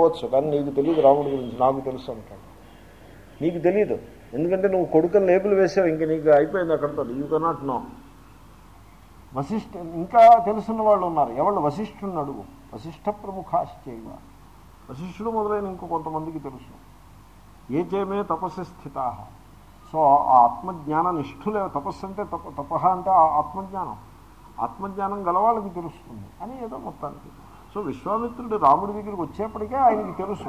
అవ్వచ్చు కానీ నీకు తెలియదు రాముడి గురించి నాకు తెలుసు అంటాడు నీకు తెలియదు ఎందుకంటే నువ్వు కొడుకుని లేబుల్ వేసావు ఇంక నీకు అయిపోయింది అక్కడితో యూ కెనాట్ నో వశిష్ఠ ఇంకా తెలుసున్న వాళ్ళు ఉన్నారు ఎవళ్ళు వశిష్ఠుని అడుగు వశిష్ఠ ప్రముఖాశ్చైవ వశిష్ఠుడు మొదలైన ఇంకో కొంతమందికి తెలుసు ఏ చేమే తపస్సు స్థిత సో ఆ ఆత్మజ్ఞాన నిష్ఠులే తపస్సు అంటే తప తప అంటే ఆ ఆత్మజ్ఞానం ఆత్మజ్ఞానం గలవాళ్ళకి తెలుస్తుంది అని ఏదో మొత్తానికి సో విశ్వామిత్రుడు రాముడి దగ్గరికి వచ్చేప్పటికే ఆయనకి తెలుసు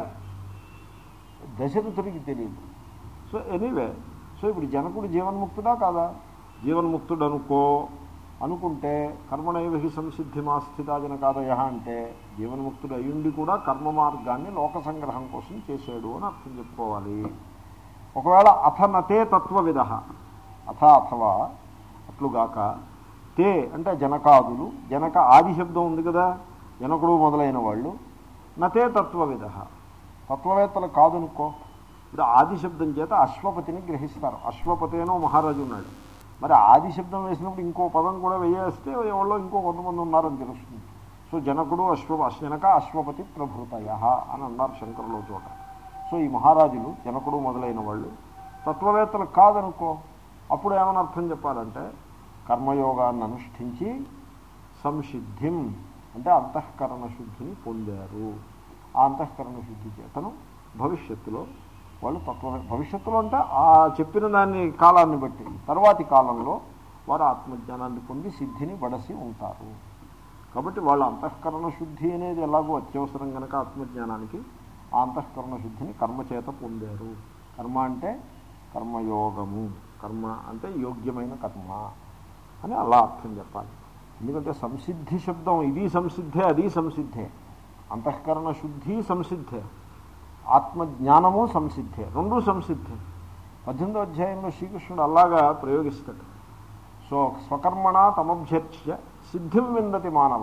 దశరథుడికి తెలియదు సో ఎనీవే సో ఇప్పుడు జనకుడు జీవన్ముక్తుడా కాదా జీవన్ముక్తుడు అనుకో అనుకుంటే కర్మణైవ హి సంసిద్ధి మాస్థితా జనకాదయ అంటే జీవన్ముక్తుడు అయ్యుండి కూడా కర్మ మార్గాన్ని లోక సంగ్రహం కోసం చేశాడు అని అర్థం చెప్పుకోవాలి ఒకవేళ అథనతే తత్వవిధ అథ అథవా అట్లుగాక తే అంటే జనకాదులు జనక ఆది శబ్దం ఉంది కదా జనకుడు మొదలైన వాళ్ళు నతే తత్వవిధ తత్వవేత్తలు కాదనుకో ఇప్పుడు ఆది శబ్దం చేత అశ్వపతిని గ్రహిస్తారు అశ్వపతేనో మహారాజు ఉన్నాడు మరి ఆది శబ్దం వేసినప్పుడు ఇంకో పదం కూడా వేయేస్తే ఎవరో ఇంకో కొంతమంది ఉన్నారని తెలుస్తుంది సో జనకుడు అశ్వ జనక అశ్వపతి ప్రభృతయ అని అన్నారు శంకరులో చోట సో ఈ మహారాజులు జనకుడు మొదలైన వాళ్ళు తత్వవేత్తలు కాదనుకో అప్పుడు ఏమని అర్థం చెప్పాలంటే కర్మయోగాన్ని అనుష్ఠించి సంసిద్ధిం అంటే అంతఃకరణ శుద్ధిని పొందారు ఆ అంతఃకరణ శుద్ధి చేతను భవిష్యత్తులో వాళ్ళు తత్వ భవిష్యత్తులో అంటే ఆ చెప్పిన దాన్ని కాలాన్ని బట్టి తర్వాతి కాలంలో వారు ఆత్మజ్ఞానాన్ని పొంది సిద్ధిని బడసి ఉంటారు కాబట్టి వాళ్ళ అంతఃకరణ శుద్ధి అనేది ఎలాగో అత్యవసరం కనుక ఆత్మజ్ఞానానికి ఆ అంతఃకరణ శుద్ధిని కర్మ చేత పొందారు కర్మ అంటే కర్మయోగము కర్మ అంటే యోగ్యమైన కర్మ అని అలా అర్థం చెప్పాలి ఎందుకంటే సంసిద్ధి శబ్దం ఇది సంసిద్ధే అది సంసిద్ధే అంతఃకరణ శుద్ధి సంసిద్ధే ఆత్మజ్ఞానము సంసిద్ధే రెండూ సంసిద్ధే పద్దెనిమిదో అధ్యాయంలో శ్రీకృష్ణుడు అలాగా ప్రయోగిస్తాడు సో స్వకర్మణ తమభ్యర్చ్య సిద్ధిం విందతి మానవ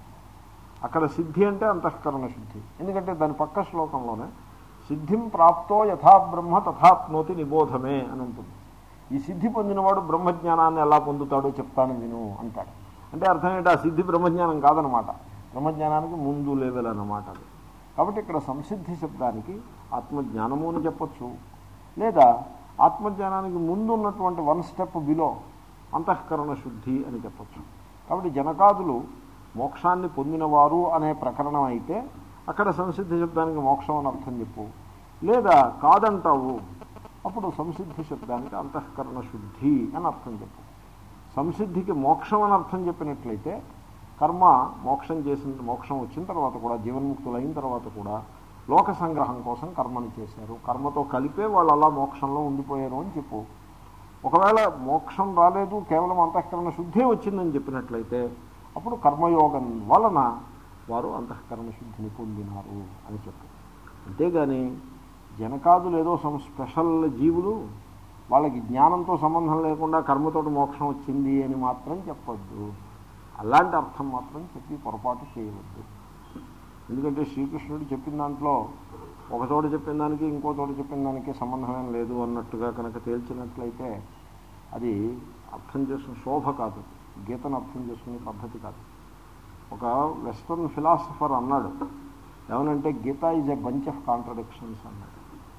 అక్కడ సిద్ధి అంటే అంతఃకరణ శుద్ధి ఎందుకంటే దాని పక్క శ్లోకంలోనే సిద్ధిం ప్రాప్తో యథా బ్రహ్మ తథాప్నోతి నిబోధమే అని ఉంటుంది ఈ సిద్ధి పొందినవాడు బ్రహ్మజ్ఞానాన్ని ఎలా పొందుతాడో చెప్తాను విను అంటాడు అంటే అర్థం ఏంటి ఆ సిద్ధి బ్రహ్మజ్ఞానం కాదనమాట బ్రహ్మజ్ఞానానికి ముందు లెవెల్ అన్నమాట అది కాబట్టి ఇక్కడ సంసిద్ధి శబ్దానికి ఆత్మజ్ఞానము అని చెప్పచ్చు లేదా ఆత్మజ్ఞానానికి ముందు ఉన్నటువంటి వన్ స్టెప్ బిలో అంతఃకరణ శుద్ధి అని చెప్పచ్చు కాబట్టి జనకాదులు మోక్షాన్ని పొందినవారు అనే ప్రకరణం అయితే అక్కడ సంసిద్ధి శబ్దానికి మోక్షం అని అర్థం చెప్పు లేదా కాదంటావు అప్పుడు సంసిద్ధి శబ్దానికి అంతఃకరణ శుద్ధి అని అర్థం చెప్పు సంసిద్ధికి మోక్షం అని అర్థం చెప్పినట్లయితే కర్మ మోక్షం చేసిన మోక్షం వచ్చిన తర్వాత కూడా జీవన్ముక్తులు అయిన తర్వాత కూడా లోక సంగ్రహం కోసం కర్మని చేశారు కర్మతో కలిపే వాళ్ళు అలా మోక్షంలో ఉండిపోయారు అని చెప్పు ఒకవేళ మోక్షం రాలేదు కేవలం అంతఃకరణ శుద్ధి వచ్చిందని చెప్పినట్లయితే అప్పుడు కర్మయోగం వలన వారు అంతఃకరణ శుద్ధిని పొందినారు అని చెప్పు అంతేగాని జనకాదులు ఏదో సమ్ స్పెషల్ జీవులు వాళ్ళకి జ్ఞానంతో సంబంధం లేకుండా కర్మతోటి మోక్షం వచ్చింది అని మాత్రం చెప్పొద్దు అలాంటి అర్థం మాత్రం చెప్పి పొరపాటు చేయవద్దు ఎందుకంటే శ్రీకృష్ణుడు చెప్పిన దాంట్లో ఒక చోట చెప్పిన దానికి ఇంకో చోట చెప్పిన దానికి సంబంధమేం లేదు అన్నట్టుగా కనుక తేల్చినట్లయితే అది అర్థం చేసుకుని శోభ కాదు గీతను అర్థం చేసుకునే పద్ధతి కాదు ఒక వెస్ట్రన్ ఫిలాసఫర్ అన్నాడు ఏమనంటే Gita is a bunch of contradictions అన్నాడు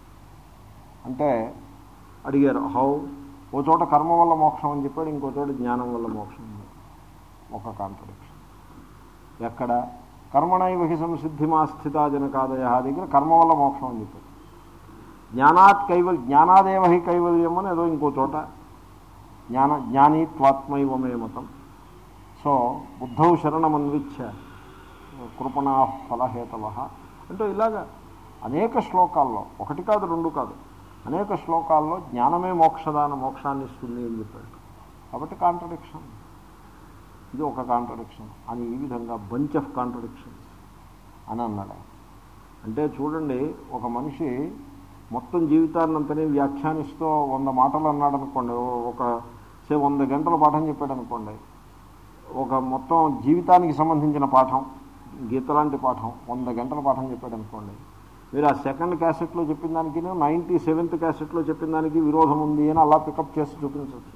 అంటే అడిగారు హౌ ఓ చోట కర్మ వల్ల మోక్షం అని చెప్పాడు ఇంకో చోట జ్ఞానం వల్ల మోక్షం అని ఒక కాంట్రడిక్షన్ ఎక్కడ కర్మణైవ హి సంసిద్ధిమా స్థితా జనకాదయ దగ్గర కర్మ వల్ల మోక్షం అని చెప్పాడు జ్ఞానాత్ కైవల్ జ్ఞానాదేవ హి కైవల్యం అని ఏదో ఇంకో చోట జ్ఞాన జ్ఞానీత్వాత్మైవమే మతం సో బుద్ధౌ శరణమన్విచ్చ కృపణా ఫలహేతవ అంటే ఇలాగా అనేక శ్లోకాల్లో ఒకటి కాదు రెండు కాదు అనేక శ్లోకాల్లో జ్ఞానమే మోక్షదాన మోక్షాన్ని ఇస్తుంది అని చెప్పాడు కాబట్టి కాంట్రడిక్షన్ ఇది ఒక కాంట్రడిక్షన్ అని ఈ విధంగా బంచ్ ఆఫ్ కాంట్రడిక్షన్స్ అని అన్నాడు అంటే చూడండి ఒక మనిషి మొత్తం జీవితాన్నంతనే వ్యాఖ్యానిస్తూ వంద మాటలు అన్నాడు అనుకోండి ఒక సే వంద గంటల పాఠం చెప్పాడు అనుకోండి ఒక మొత్తం జీవితానికి సంబంధించిన పాఠం గీత లాంటి పాఠం వంద గంటల పాఠం చెప్పాడు అనుకోండి మీరు ఆ సెకండ్ క్యాసెట్లో చెప్పిన దానికి నైంటీ సెవెంత్ క్యాసెట్లో చెప్పిన దానికి విరోధం ఉంది అని అలా పికప్ చేసి చూపించవచ్చు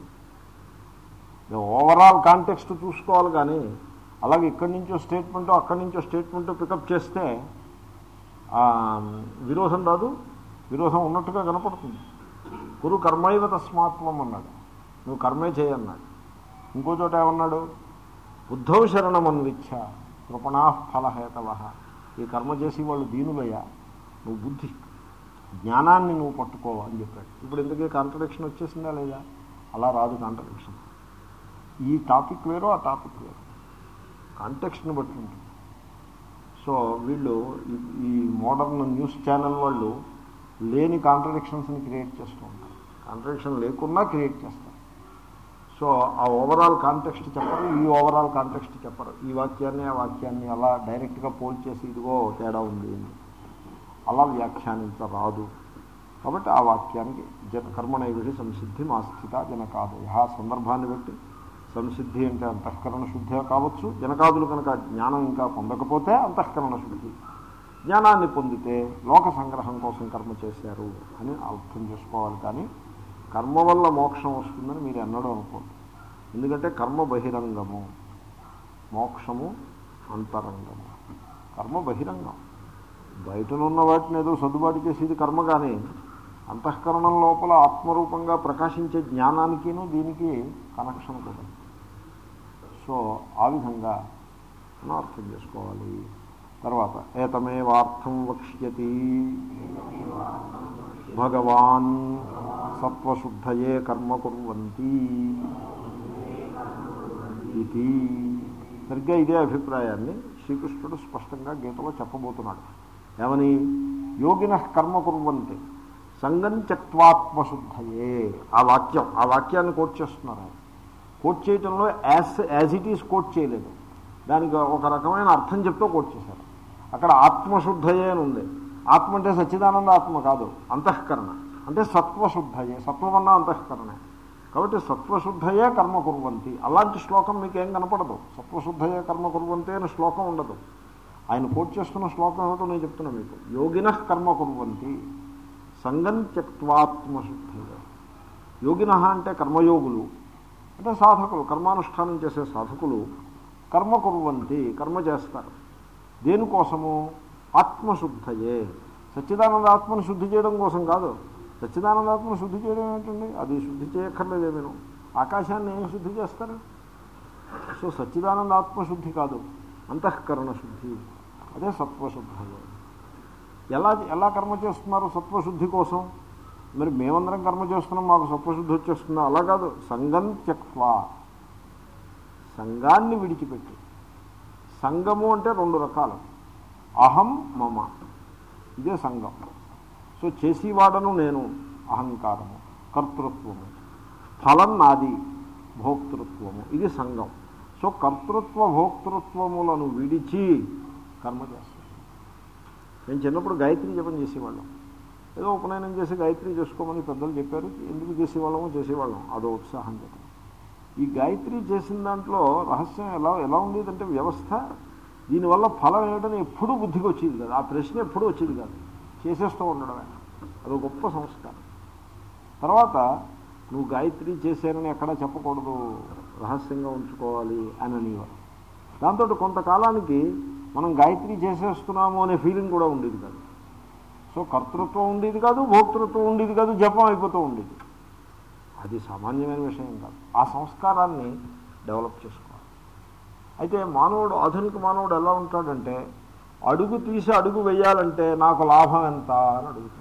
ఓవరాల్ కాంటెక్స్ట్ చూసుకోవాలి కానీ అలాగే ఇక్కడి నుంచో స్టేట్మెంట్ అక్కడి నుంచో స్టేట్మెంట్ పికప్ చేస్తే ఆ, విరోధం రాదు విరోధం ఉన్నట్టుగా కనపడుతుంది గురు కర్మైవ తస్మాత్వం అన్నాడు నువ్వు కర్మే చేయన్నాడు ఇంకో చోట ఏమన్నాడు బుద్ధౌ శరణమన్విచ్ఛ కృపణా ఫలహేతవ ఈ కర్మ చేసి వాళ్ళు దీనులయ్యా నువ్వు బుద్ధి జ్ఞానాన్ని నువ్వు పట్టుకో అని చెప్పాడు ఇప్పుడు ఇంతకీ కాంట్రడిక్షన్ వచ్చేసిందా లేదా అలా రాదు కాంట్రడిక్షన్ ఈ టాపిక్ వేరు ఆ టాపిక్ వేరు కాంటెక్స్ట్ని బట్టి ఉంటుంది సో వీళ్ళు ఈ- ఈ మోడర్న్ న్యూస్ ఛానల్ వాళ్ళు లేని కాంట్రడిక్షన్స్ని క్రియేట్ చేస్తూ ఉంటారు కాంట్రడిక్షన్ లేకున్నా క్రియేట్ చేస్తారు సో ఆ ఓవరాల్ కాంటెక్స్ట్ చెప్పరు ఈ ఓవరాల్ కాంటెక్స్ట్ చెప్పరు ఈ వాక్యాన్ని ఆ వాక్యాన్ని అలా డైరెక్ట్గా పోల్ చేసి ఇదిగో తేడా ఉంది అని అలా వ్యాఖ్యానించరాదు కాబట్టి ఆ వాక్యానికి జన కర్మణైవిడి సంసిద్ధి మా స్థిత జనకాదయ ఆ సందర్భాన్ని బట్టి సంసిద్ధి అంటే అంతఃకరణ శుద్ధి కావచ్చు జనకాదులు కనుక జ్ఞానం ఇంకా పొందకపోతే అంతఃకరణ శుద్ధి జ్ఞానాన్ని పొందితే లోక సంగ్రహం కోసం కర్మ చేశారు అని అర్థం చేసుకోవాలి కానీ కర్మ వల్ల మోక్షం వస్తుందని మీరు ఎన్నడూ అనుకోండి ఎందుకంటే కర్మ బహిరంగము మోక్షము అంతరంగము కర్మ బహిరంగం బయటనున్న వాటిని ఏదో సర్దుబాటు చేసేది కర్మ కానీ అంతఃకరణం లోపల ఆత్మరూపంగా ప్రకాశించే జ్ఞానానికిను దీనికి కనెక్షన్ కూడా సో ఆ విధంగా మనం అర్థం చేసుకోవాలి తర్వాత ఏతమేవార్థం వక్ష్యతి భగవాన్ సత్వశుద్ధయే కర్మ కుర్వంతి ఇది సరిగ్గా ఇదే అభిప్రాయాన్ని శ్రీకృష్ణుడు స్పష్టంగా గీతలో చెప్పబోతున్నాడు ఏమని యోగిన కర్మ కుర్వంతి సంగం చక్వాత్మశుద్ధయే ఆ వాక్యం ఆ వాక్యాన్ని కోట్ చేస్తున్నారు ఆయన కోట్ చేయటంలో as as it is quote చేయలేదు దానికి ఒక రకమైన అర్థం చెప్తూ కోట్ చేశారు అక్కడ ఆత్మశుద్ధయే అని ఉంది ఆత్మ అంటే సచ్చిదానంద ఆత్మ కాదు అంతఃకరణ అంటే సత్వశుద్ధయే సత్వమన్న అంతఃకరణే కాబట్టి సత్వశుద్ధయే కర్మ కుర్వంతి అలాంటి శ్లోకం మీకు ఏం కనపడదు సత్వశుద్ధయే కర్మ కుర్వంతి అని శ్లోకం ఉండదు ఆయన కోట్ చేస్తున్న శ్లోకం ఏమిటో నేను చెప్తున్నా మీకు యోగిన కర్మ కుర్వంతి సంగం త్యక్వాత్మశుద్ధయే యోగిన అంటే కర్మయోగులు అంటే సాధకులు కర్మానుష్ఠానం చేసే సాధకులు కర్మ కుర్వంతి కర్మ చేస్తారు దేనికోసము ఆత్మశుద్ధయే సచ్చిదానంద ఆత్మను శుద్ధి చేయడం కోసం కాదు సచ్చిదానంద ఆత్మను శుద్ధి చేయడం ఏంటండి అది శుద్ధి చేయక్కర్లేదేమేను ఆకాశాన్ని ఏం శుద్ధి చేస్తారు సో సచ్చిదానంద ఆత్మశుద్ధి కాదు అంతఃకరణ శుద్ధి అదే సత్వశుద్ధయే ఎలా ఎలా కర్మ చేస్తున్నారు సత్వశుద్ధి కోసం మరి మేమందరం కర్మ చేస్తున్నాం మాకు సత్వశుద్ధి వచ్చేస్తుందా అలా కాదు సంగం త్యక్వా సంఘాన్ని విడిచిపెట్టి సంఘము అంటే రెండు రకాలు అహం మమ ఇదే సంఘం సో చేసేవాడను నేను అహంకారము కర్తృత్వము ఫలం నాది భోక్తృత్వము ఇది సంఘం సో కర్తృత్వ భోక్తృత్వములను విడిచి కర్మ చేస్తాం నేను చిన్నప్పుడు గాయత్రి జపం చేసేవాళ్ళం ఏదో ఉపనయనం చేసి గాయత్రి చేసుకోమని పెద్దలు చెప్పారు ఎందుకు చేసేవాళ్ళమో చేసేవాళ్ళం అదో ఉత్సాహం చెప్పడం ఈ గాయత్రి చేసిన దాంట్లో రహస్యం ఎలా ఎలా ఉండేదంటే వ్యవస్థ దీనివల్ల ఫలం ఏమిటని ఎప్పుడూ బుద్ధికి వచ్చేది కాదు ఆ ప్రశ్న ఎప్పుడూ వచ్చేది కాదు చేసేస్తూ ఉండడమే అదొక గొప్ప సంస్కారం తర్వాత నువ్వు గాయత్రి చేశానని ఎక్కడా చెప్పకూడదు రహస్యంగా ఉంచుకోవాలి అని అనేవారు దాంతో కొంతకాలానికి మనం గాయత్రి చేసేస్తున్నాము అనే ఫీలింగ్ కూడా ఉండేది కాదు సో కర్తృత్వం ఉండేది కాదు భోక్తృత్వం ఉండేది కాదు జపం అయిపోతూ ఉండేది అది సామాన్యమైన విషయం కాదు ఆ సంస్కారాన్ని డెవలప్ చేసుకోవాలి అయితే మానవుడు ఆధునిక మానవుడు ఎలా ఉంటాడంటే అడుగు తీసి అడుగు వేయాలంటే నాకు లాభం ఎంత అని అడుగుతాడు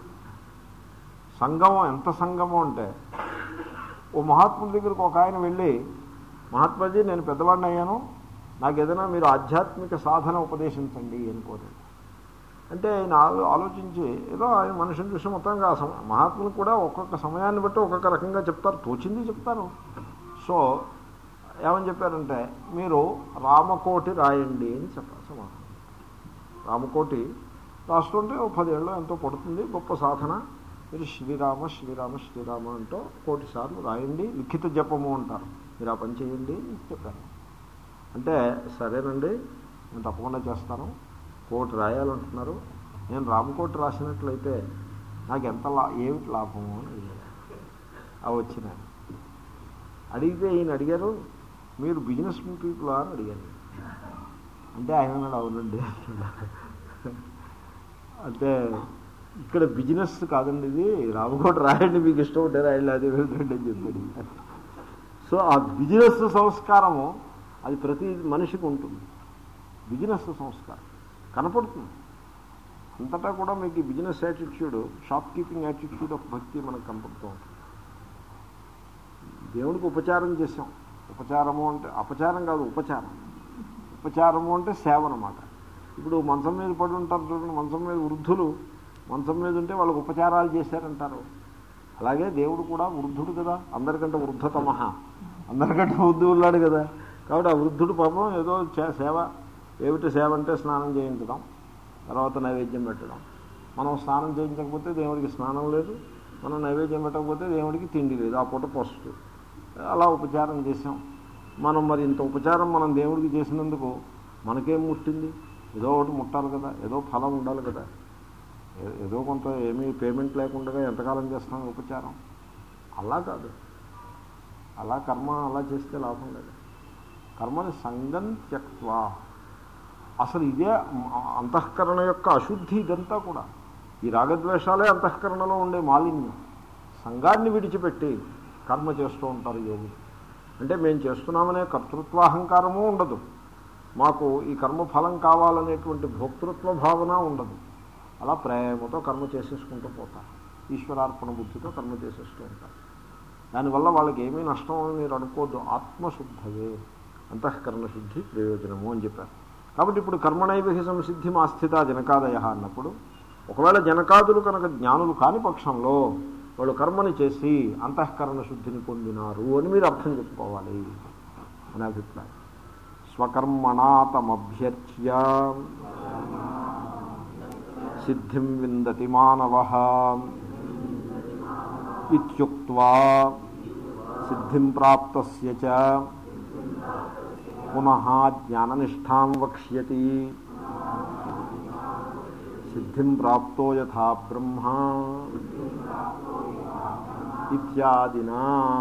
సంగమం ఎంత సంగమం అంటే ఓ మహాత్ముడి దగ్గరికి ఒక ఆయన వెళ్ళి మహాత్మాజీ నేను పెద్దవాడిని అయ్యాను నాకు ఏదైనా మీరు ఆధ్యాత్మిక సాధన ఉపదేశించండి అని కోరాడు అంటే ఆయన ఆలో- ఆలోచించి ఏదో ఆయన మనిషిని చూసి మొత్తంగా ఆ సమ- మహాత్ములు కూడా ఒక్కొక్క సమయాన్ని బట్టి ఒక్కొక్క రకంగా చెప్తారు తోచింది చెప్తారు సో ఏమని చెప్పారంటే మీరు రామకోటి రాయండి అని చెప్పారు సమాధానం రామకోటి రాస్తుంటే ఓ పదేళ్ళు ఎంతో పడుతుంది గొప్ప సాధన మీరు శ్రీరామ శ్రీరామ శ్రీరామ అంటూ కోటి సార్లు రాయండి లిఖిత జపము అంటారు మీరు ఆ పని చేయండి అని చెప్పారు అంటే సరేనండి నేను తప్పకుండా చేస్తాను కోటి రాయాలంటున్నారు నేను రామకోటి రాసినట్లయితే నాకు ఎంత లా ఏమిటి లాభము అని అడిగారు అవి వచ్చినాయి అడిగితే ఈయన అడిగారు మీరు బిజినెస్ పీపుల్ అని అడిగారు అంటే ఆయన అన్నాడు అవునండి అంటే ఇక్కడ బిజినెస్ కాదండి ఇది రామకోట రాయండి మీకు ఇష్టం ఉంటే రాయండి అదే వెళ్ళండి అని చెప్పాడు సో ఆ బిజినెస్ సంస్కారము అది ప్రతి మనిషికి ఉంటుంది బిజినెస్ సంస్కారం కనపడుతుంది అంతటా కూడా మీకు ఈ business attitude shop keeping attitude of bhakti మనకు కనపడుతూ ఉంటుంది దేవుడికి ఉపచారం చేసాం ఉపచారము అంటే అపచారం కాదు ఉపచారం ఉపచారము అంటే సేవ అన్నమాట ఇప్పుడు మంచం మీద పడి ఉంటారు చూడండి మంచం మీద వృద్ధులు మంచం మీద ఉంటే వాళ్ళకి ఉపచారాలు చేశారంటారు అలాగే దేవుడు కూడా వృద్ధుడు కదా అందరికంటే వృద్ధతమ అందరికంటే వృద్ధు ఉన్నాడు కదా కాబట్టి ఆ వృద్ధుడు పాపం ఏదో చే- సేవ ఏమిటి సేవ అంటే స్నానం చేయించడం తర్వాత నైవేద్యం పెట్టడం మనం స్నానం చేయించకపోతే దేవుడికి స్నానం లేదు మనం నైవేద్యం పెట్టకపోతే దేవుడికి తిండి లేదు ఆ పూట పసుపు అలా ఉపచారం చేసాం మనం మరి ఇంత ఉపచారం మనం దేవుడికి చేసినందుకు మనకేం ముట్టింది ఏదో ఒకటి ముట్టాలి కదా ఏదో ఫలం ఉండాలి కదా ఏ- ఏదో కొంత ఏమీ పేమెంట్ లేకుండా ఎంతకాలం చేస్తాం ఉపచారం అలా కాదు అలా కర్మ అలా చేస్తే లాభం లేదు కర్మని సంగం త్యక్వా అసలు ఇదే మ- అంతఃకరణ యొక్క అశుద్ధి ఇదంతా కూడా ఈ రాగద్వేషాలే అంతఃకరణలో ఉండే మాలిన్యం సంఘాన్ని విడిచిపెట్టి కర్మ చేస్తూ ఉంటారు యోగులు అంటే మేము చేస్తున్నామనే కర్తృత్వాహంకారము ఉండదు మాకు ఈ కర్మ ఫలం కావాలనేటువంటి భోక్తృత్వ భావన ఉండదు అలా ప్రేమతో కర్మ చేసేసుకుంటూ పోతారు ఈశ్వరార్పణ బుద్ధితో కర్మ చేసేస్తూ ఉంటారు దానివల్ల వాళ్ళకి ఏమీ నష్టం అని మీరు అనుకోవద్దు ఆత్మశుద్ధవే అంతఃకరణ శుద్ధి ప్రయోజనము అని చెప్పారు కాబట్టి ఇప్పుడు కర్మణైవిహి సంసిద్ధి మా స్థిత జనకాదయ అన్నప్పుడు ఒకవేళ జనకాదులు కనుక జ్ఞానులు కాని పక్షంలో వాళ్ళు కర్మని చేసి అంతఃకరణ శుద్ధిని పొందినారు అని మీరు అర్థం చెప్పుకోవాలి అని అభిప్రాయం స్వకర్మణా తమభ్యర్చ్య సిద్ధిం విందతి మానవ ఇత్యుక్త్వా సిద్ధిం ప్రాప్తస్య చ పునః జ్ఞాననిష్టాం వక్ష్యతి సిద్ధిం ప్రాప్తో యథా బ్రహ్మ ఇత్యాదినా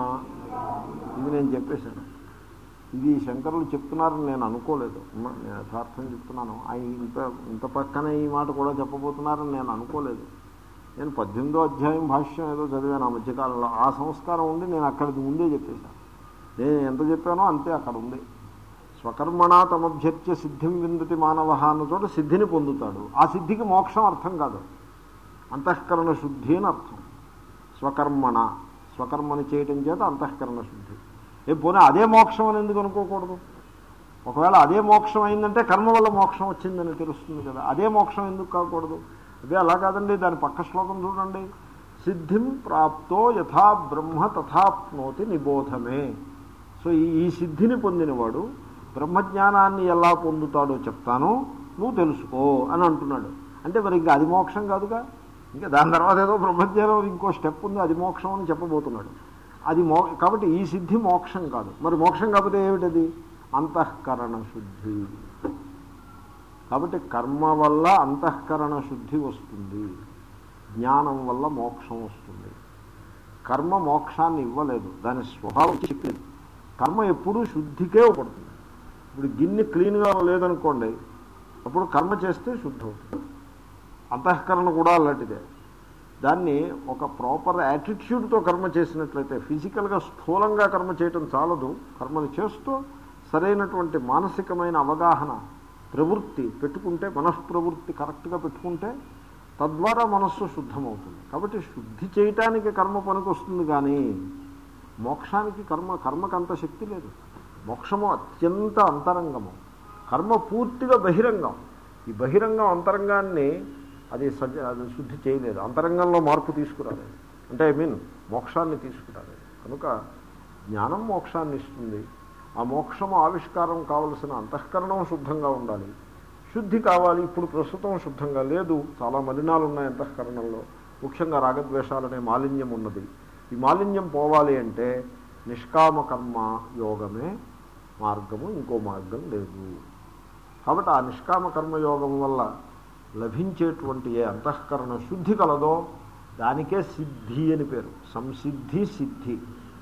ఇది నేను చెప్పేశాను ఇది శంకరులు చెప్తున్నారని నేను అనుకోలేదు మ- నేను యథార్థం చెప్తున్నాను ఆయన ఇంత ఇంత పక్కన ఈ మాట కూడా చెప్పబోతున్నారని నేను అనుకోలేదు నేను పద్దెనిమిదో అధ్యాయం భాష్యం ఏదో చదివాను ఆ మధ్యకాలంలో ఆ సంస్కారం ఉండి నేను అక్కడికి ముందే చెప్పేశాను నేను ఎంత చెప్పానో అంతే అక్కడ ఉంది స్వకర్మణ తమభ్యర్చ్య సిద్ధిం విందతి మానవ అన్న చోట సిద్ధిని పొందుతాడు ఆ సిద్ధికి మోక్షం అర్థం కాదు అంతఃకరణ శుద్ధి అని అర్థం స్వకర్మణ స్వకర్మని చేయటం చేత అంతఃకరణ శుద్ధి ఏ పోనీ అదే మోక్షం అని ఎందుకు అనుకోకూడదు ఒకవేళ అదే మోక్షం అయిందంటే కర్మ వల్ల మోక్షం వచ్చిందని తెలుస్తుంది కదా అదే మోక్షం ఎందుకు కాకూడదు అదే అలా కాదండి దాని పక్క శ్లోకం చూడండి సిద్ధిం ప్రాప్తో యథా బ్రహ్మ తథాప్నోతి నిబోధమే సో ఈ ఈ సిద్ధిని పొందినవాడు బ్రహ్మజ్ఞానాన్ని ఎలా పొందుతాడో చెప్తాను నువ్వు తెలుసుకో అని అంటున్నాడు అంటే మరి ఇంకా అది మోక్షం కాదుగా ఇంకా దాని తర్వాత ఏదో బ్రహ్మజ్ఞానం ఇంకో స్టెప్ ఉంది అది మోక్షం అని చెప్పబోతున్నాడు అది మో కాబట్టి ఈ సిద్ధి మోక్షం కాదు మరి మోక్షం కాకపోతే ఏమిటది అంతఃకరణ శుద్ధి కాబట్టి కర్మ వల్ల అంతఃకరణ శుద్ధి వస్తుంది జ్ఞానం వల్ల మోక్షం వస్తుంది కర్మ మోక్షాన్ని ఇవ్వలేదు దాని స్వభావం చెప్పింది కర్మ ఎప్పుడూ శుద్ధికే ఉపడుతుంది ఇప్పుడు గిన్నె క్లీన్గా లేదనుకోండి అప్పుడు కర్మ చేస్తే శుద్ధి అవుతుంది అంతఃకరణ కూడా అలాంటిదే దాన్ని ఒక ప్రాపర్ యాటిట్యూడ్తో కర్మ చేసినట్లయితే ఫిజికల్గా స్థూలంగా కర్మ చేయటం చాలదు కర్మని చేస్తూ సరైనటువంటి మానసికమైన అవగాహన ప్రవృత్తి పెట్టుకుంటే మనఃప్రవృత్తి కరెక్ట్గా పెట్టుకుంటే తద్వారా మనస్సు శుద్ధమవుతుంది కాబట్టి శుద్ధి చేయటానికి కర్మ పనికొస్తుంది కానీ మోక్షానికి కర్మ కర్మకు అంత శక్తి లేదు మోక్షము అత్యంత అంతరంగము కర్మ పూర్తిగా బహిరంగం ఈ బహిరంగం అంతరంగాన్ని అది సజ్జ అది శుద్ధి చేయలేదు అంతరంగంలో మార్పు తీసుకురాలేదు అంటే ఐ మీన్ మోక్షాన్ని తీసుకురాలేదు కనుక జ్ఞానం మోక్షాన్ని ఇస్తుంది ఆ మోక్షము ఆవిష్కారం కావలసిన అంతఃకరణం శుద్ధంగా ఉండాలి శుద్ధి కావాలి ఇప్పుడు ప్రస్తుతం శుద్ధంగా లేదు చాలా మలినాలు ఉన్నాయి అంతఃకరణంలో ముఖ్యంగా రాగద్వేషాలనే మాలిన్యం ఉన్నది ఈ మాలిన్యం పోవాలి అంటే నిష్కామ కర్మ యోగమే మార్గము ఇంకో మార్గం లేదు కాబట్టి ఆ నిష్కామ కర్మయోగం వల్ల లభించేటువంటి ఏ అంతఃకరణ శుద్ధి కలదో దానికే సిద్ధి అని పేరు సంసిద్ధి సిద్ధి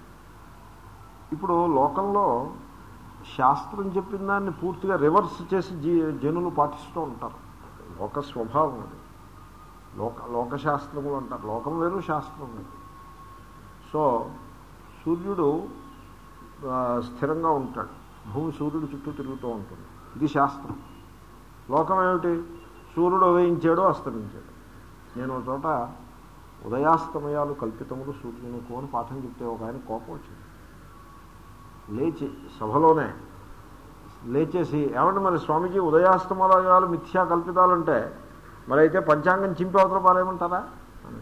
ఇప్పుడు లోకంలో శాస్త్రం చెప్పిన దాన్ని పూర్తిగా రివర్స్ చేసి జీ జనులు పాటిస్తూ ఉంటారు లోక స్వభావం అది లోక లోకశాస్త్రములు అంటారు లోకం వేరు శాస్త్రం వేరు సో సూర్యుడు ఆ, స్థిరంగా ఉంటాడు భూమి సూర్యుడు చుట్టూ తిరుగుతూ ఉంటుంది ఇది శాస్త్రం లోకం ఏమిటి సూర్యుడు ఉదయించాడు అస్తమించాడు నేను ఒక చోట ఉదయాస్తమయాలు కల్పితములు సూర్యునికి అని పాఠం చెప్తే ఒక ఆయన కోపం వచ్చింది లేచి సభలోనే లేచేసి ఏమంటే మరి స్వామీజీ ఉదయాస్తమయాలు మిథ్యా కల్పితాలంటే మరి అయితే పంచాంగం చింపి అవతల పారేయమంటారా అని.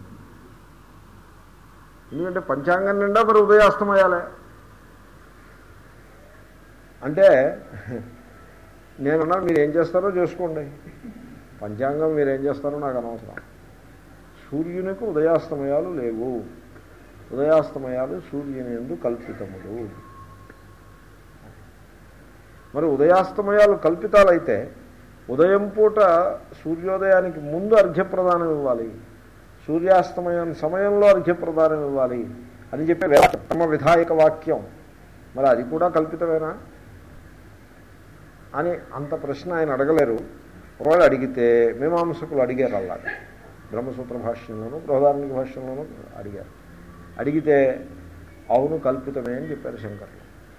ఎందుకంటే పంచాంగం నిండా మరి ఉదయాస్తమయాలే అంటే నేనున్నా మీరు ఏం చేస్తారో చేసుకోండి పంచాంగం మీరు ఏం చేస్తారో నాకు అనవసరం సూర్యునికి ఉదయాస్తమయాలు లేవు ఉదయాస్తమయాలు సూర్యుని ఎందు కల్పితములు మరి ఉదయాస్తమయాలు కల్పితాలైతే ఉదయం పూట సూర్యోదయానికి ముందు అర్ఘ్యప్రదానం ఇవ్వాలి సూర్యాస్తమయం సమయంలో అర్ఘ్యప్రదానం ఇవ్వాలి అని చెప్పే వేమ విధాయక వాక్యం మరి అది కూడా కల్పితమేనా అని అంత ప్రశ్న ఆయన అడగలేరు ఒకవేళ అడిగితే మీమాంసకులు అడిగారు అలాగే బ్రహ్మసూత్ర భాష్యంలోను బృహదార్మిక భాష్యంలోనూ అడిగారు అడిగితే అవును కల్పితమే అని చెప్పారు శంకర్లు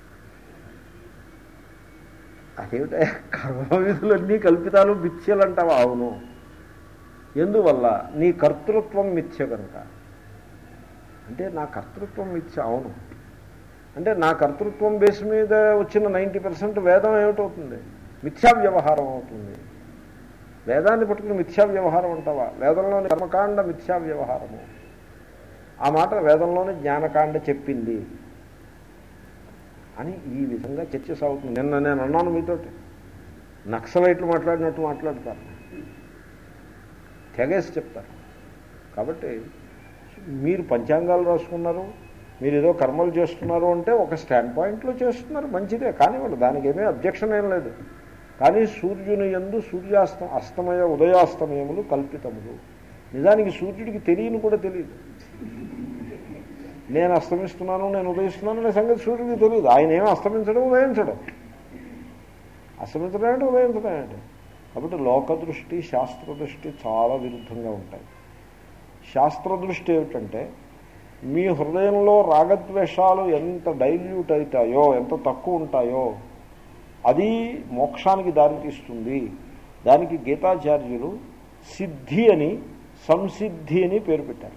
అదేమిటే కర్మవిధులన్నీ కల్పితాలు మిథ్యలు అంటావా అవును ఎందువల్ల నీ కర్తృత్వం మిథ్య కనుక అంటే నా కర్తృత్వం మిథ్య అవును అంటే నా కర్తృత్వం బేస్ మీద వచ్చిన నైంటీ పర్సెంట్ వేదం ఏమిటవుతుంది మిథ్యా వ్యవహారం అవుతుంది వేదాన్ని పట్టుకుని మిథ్యా వ్యవహారం అంటావా వేదంలోని కర్మకాండ మిథ్యా వ్యవహారము ఆ మాట వేదంలోని జ్ఞానకాండ చెప్పింది అని ఈ విధంగా చర్చ సాగుతుంది నిన్న నేను అన్నాను మీతోటి నక్సలైట్లు మాట్లాడినట్టు మాట్లాడతారు తెగేసి చెప్తారు కాబట్టి మీరు పంచాంగాలు రాసుకున్నారు మీరు ఏదో కర్మలు చేస్తున్నారు అంటే ఒక స్టాండ్ పాయింట్లో చేస్తున్నారు మంచిదే కానివ్వండి దానికి ఏమీ అబ్జెక్షన్ ఏం లేదు కానీ సూర్యుని ఎందు సూర్యాస్త అస్తమయ ఉదయాస్తమయములు కల్పితములు నిజానికి సూర్యుడికి తెలియని కూడా తెలియదు నేను అస్తమిస్తున్నాను నేను ఉదయిస్తున్నాను అనే సంగతి సూర్యుడికి తెలియదు ఆయన ఏమో అస్తమించడం ఉదయించడం అస్తమించడం ఏంటి ఉదయించడం ఏంటి కాబట్టి లోక దృష్టి శాస్త్ర దృష్టి చాలా విరుద్ధంగా ఉంటాయి శాస్త్ర దృష్టి ఏమిటంటే మీ హృదయంలో రాగద్వేషాలు ఎంత డైల్యూట్ అవుతాయో ఎంత తక్కువ ఉంటాయో అది మోక్షానికి దారితీస్తుంది దానికి గీతాచార్యులు సిద్ధి అని సంసిద్ధి అని పేరు పెట్టారు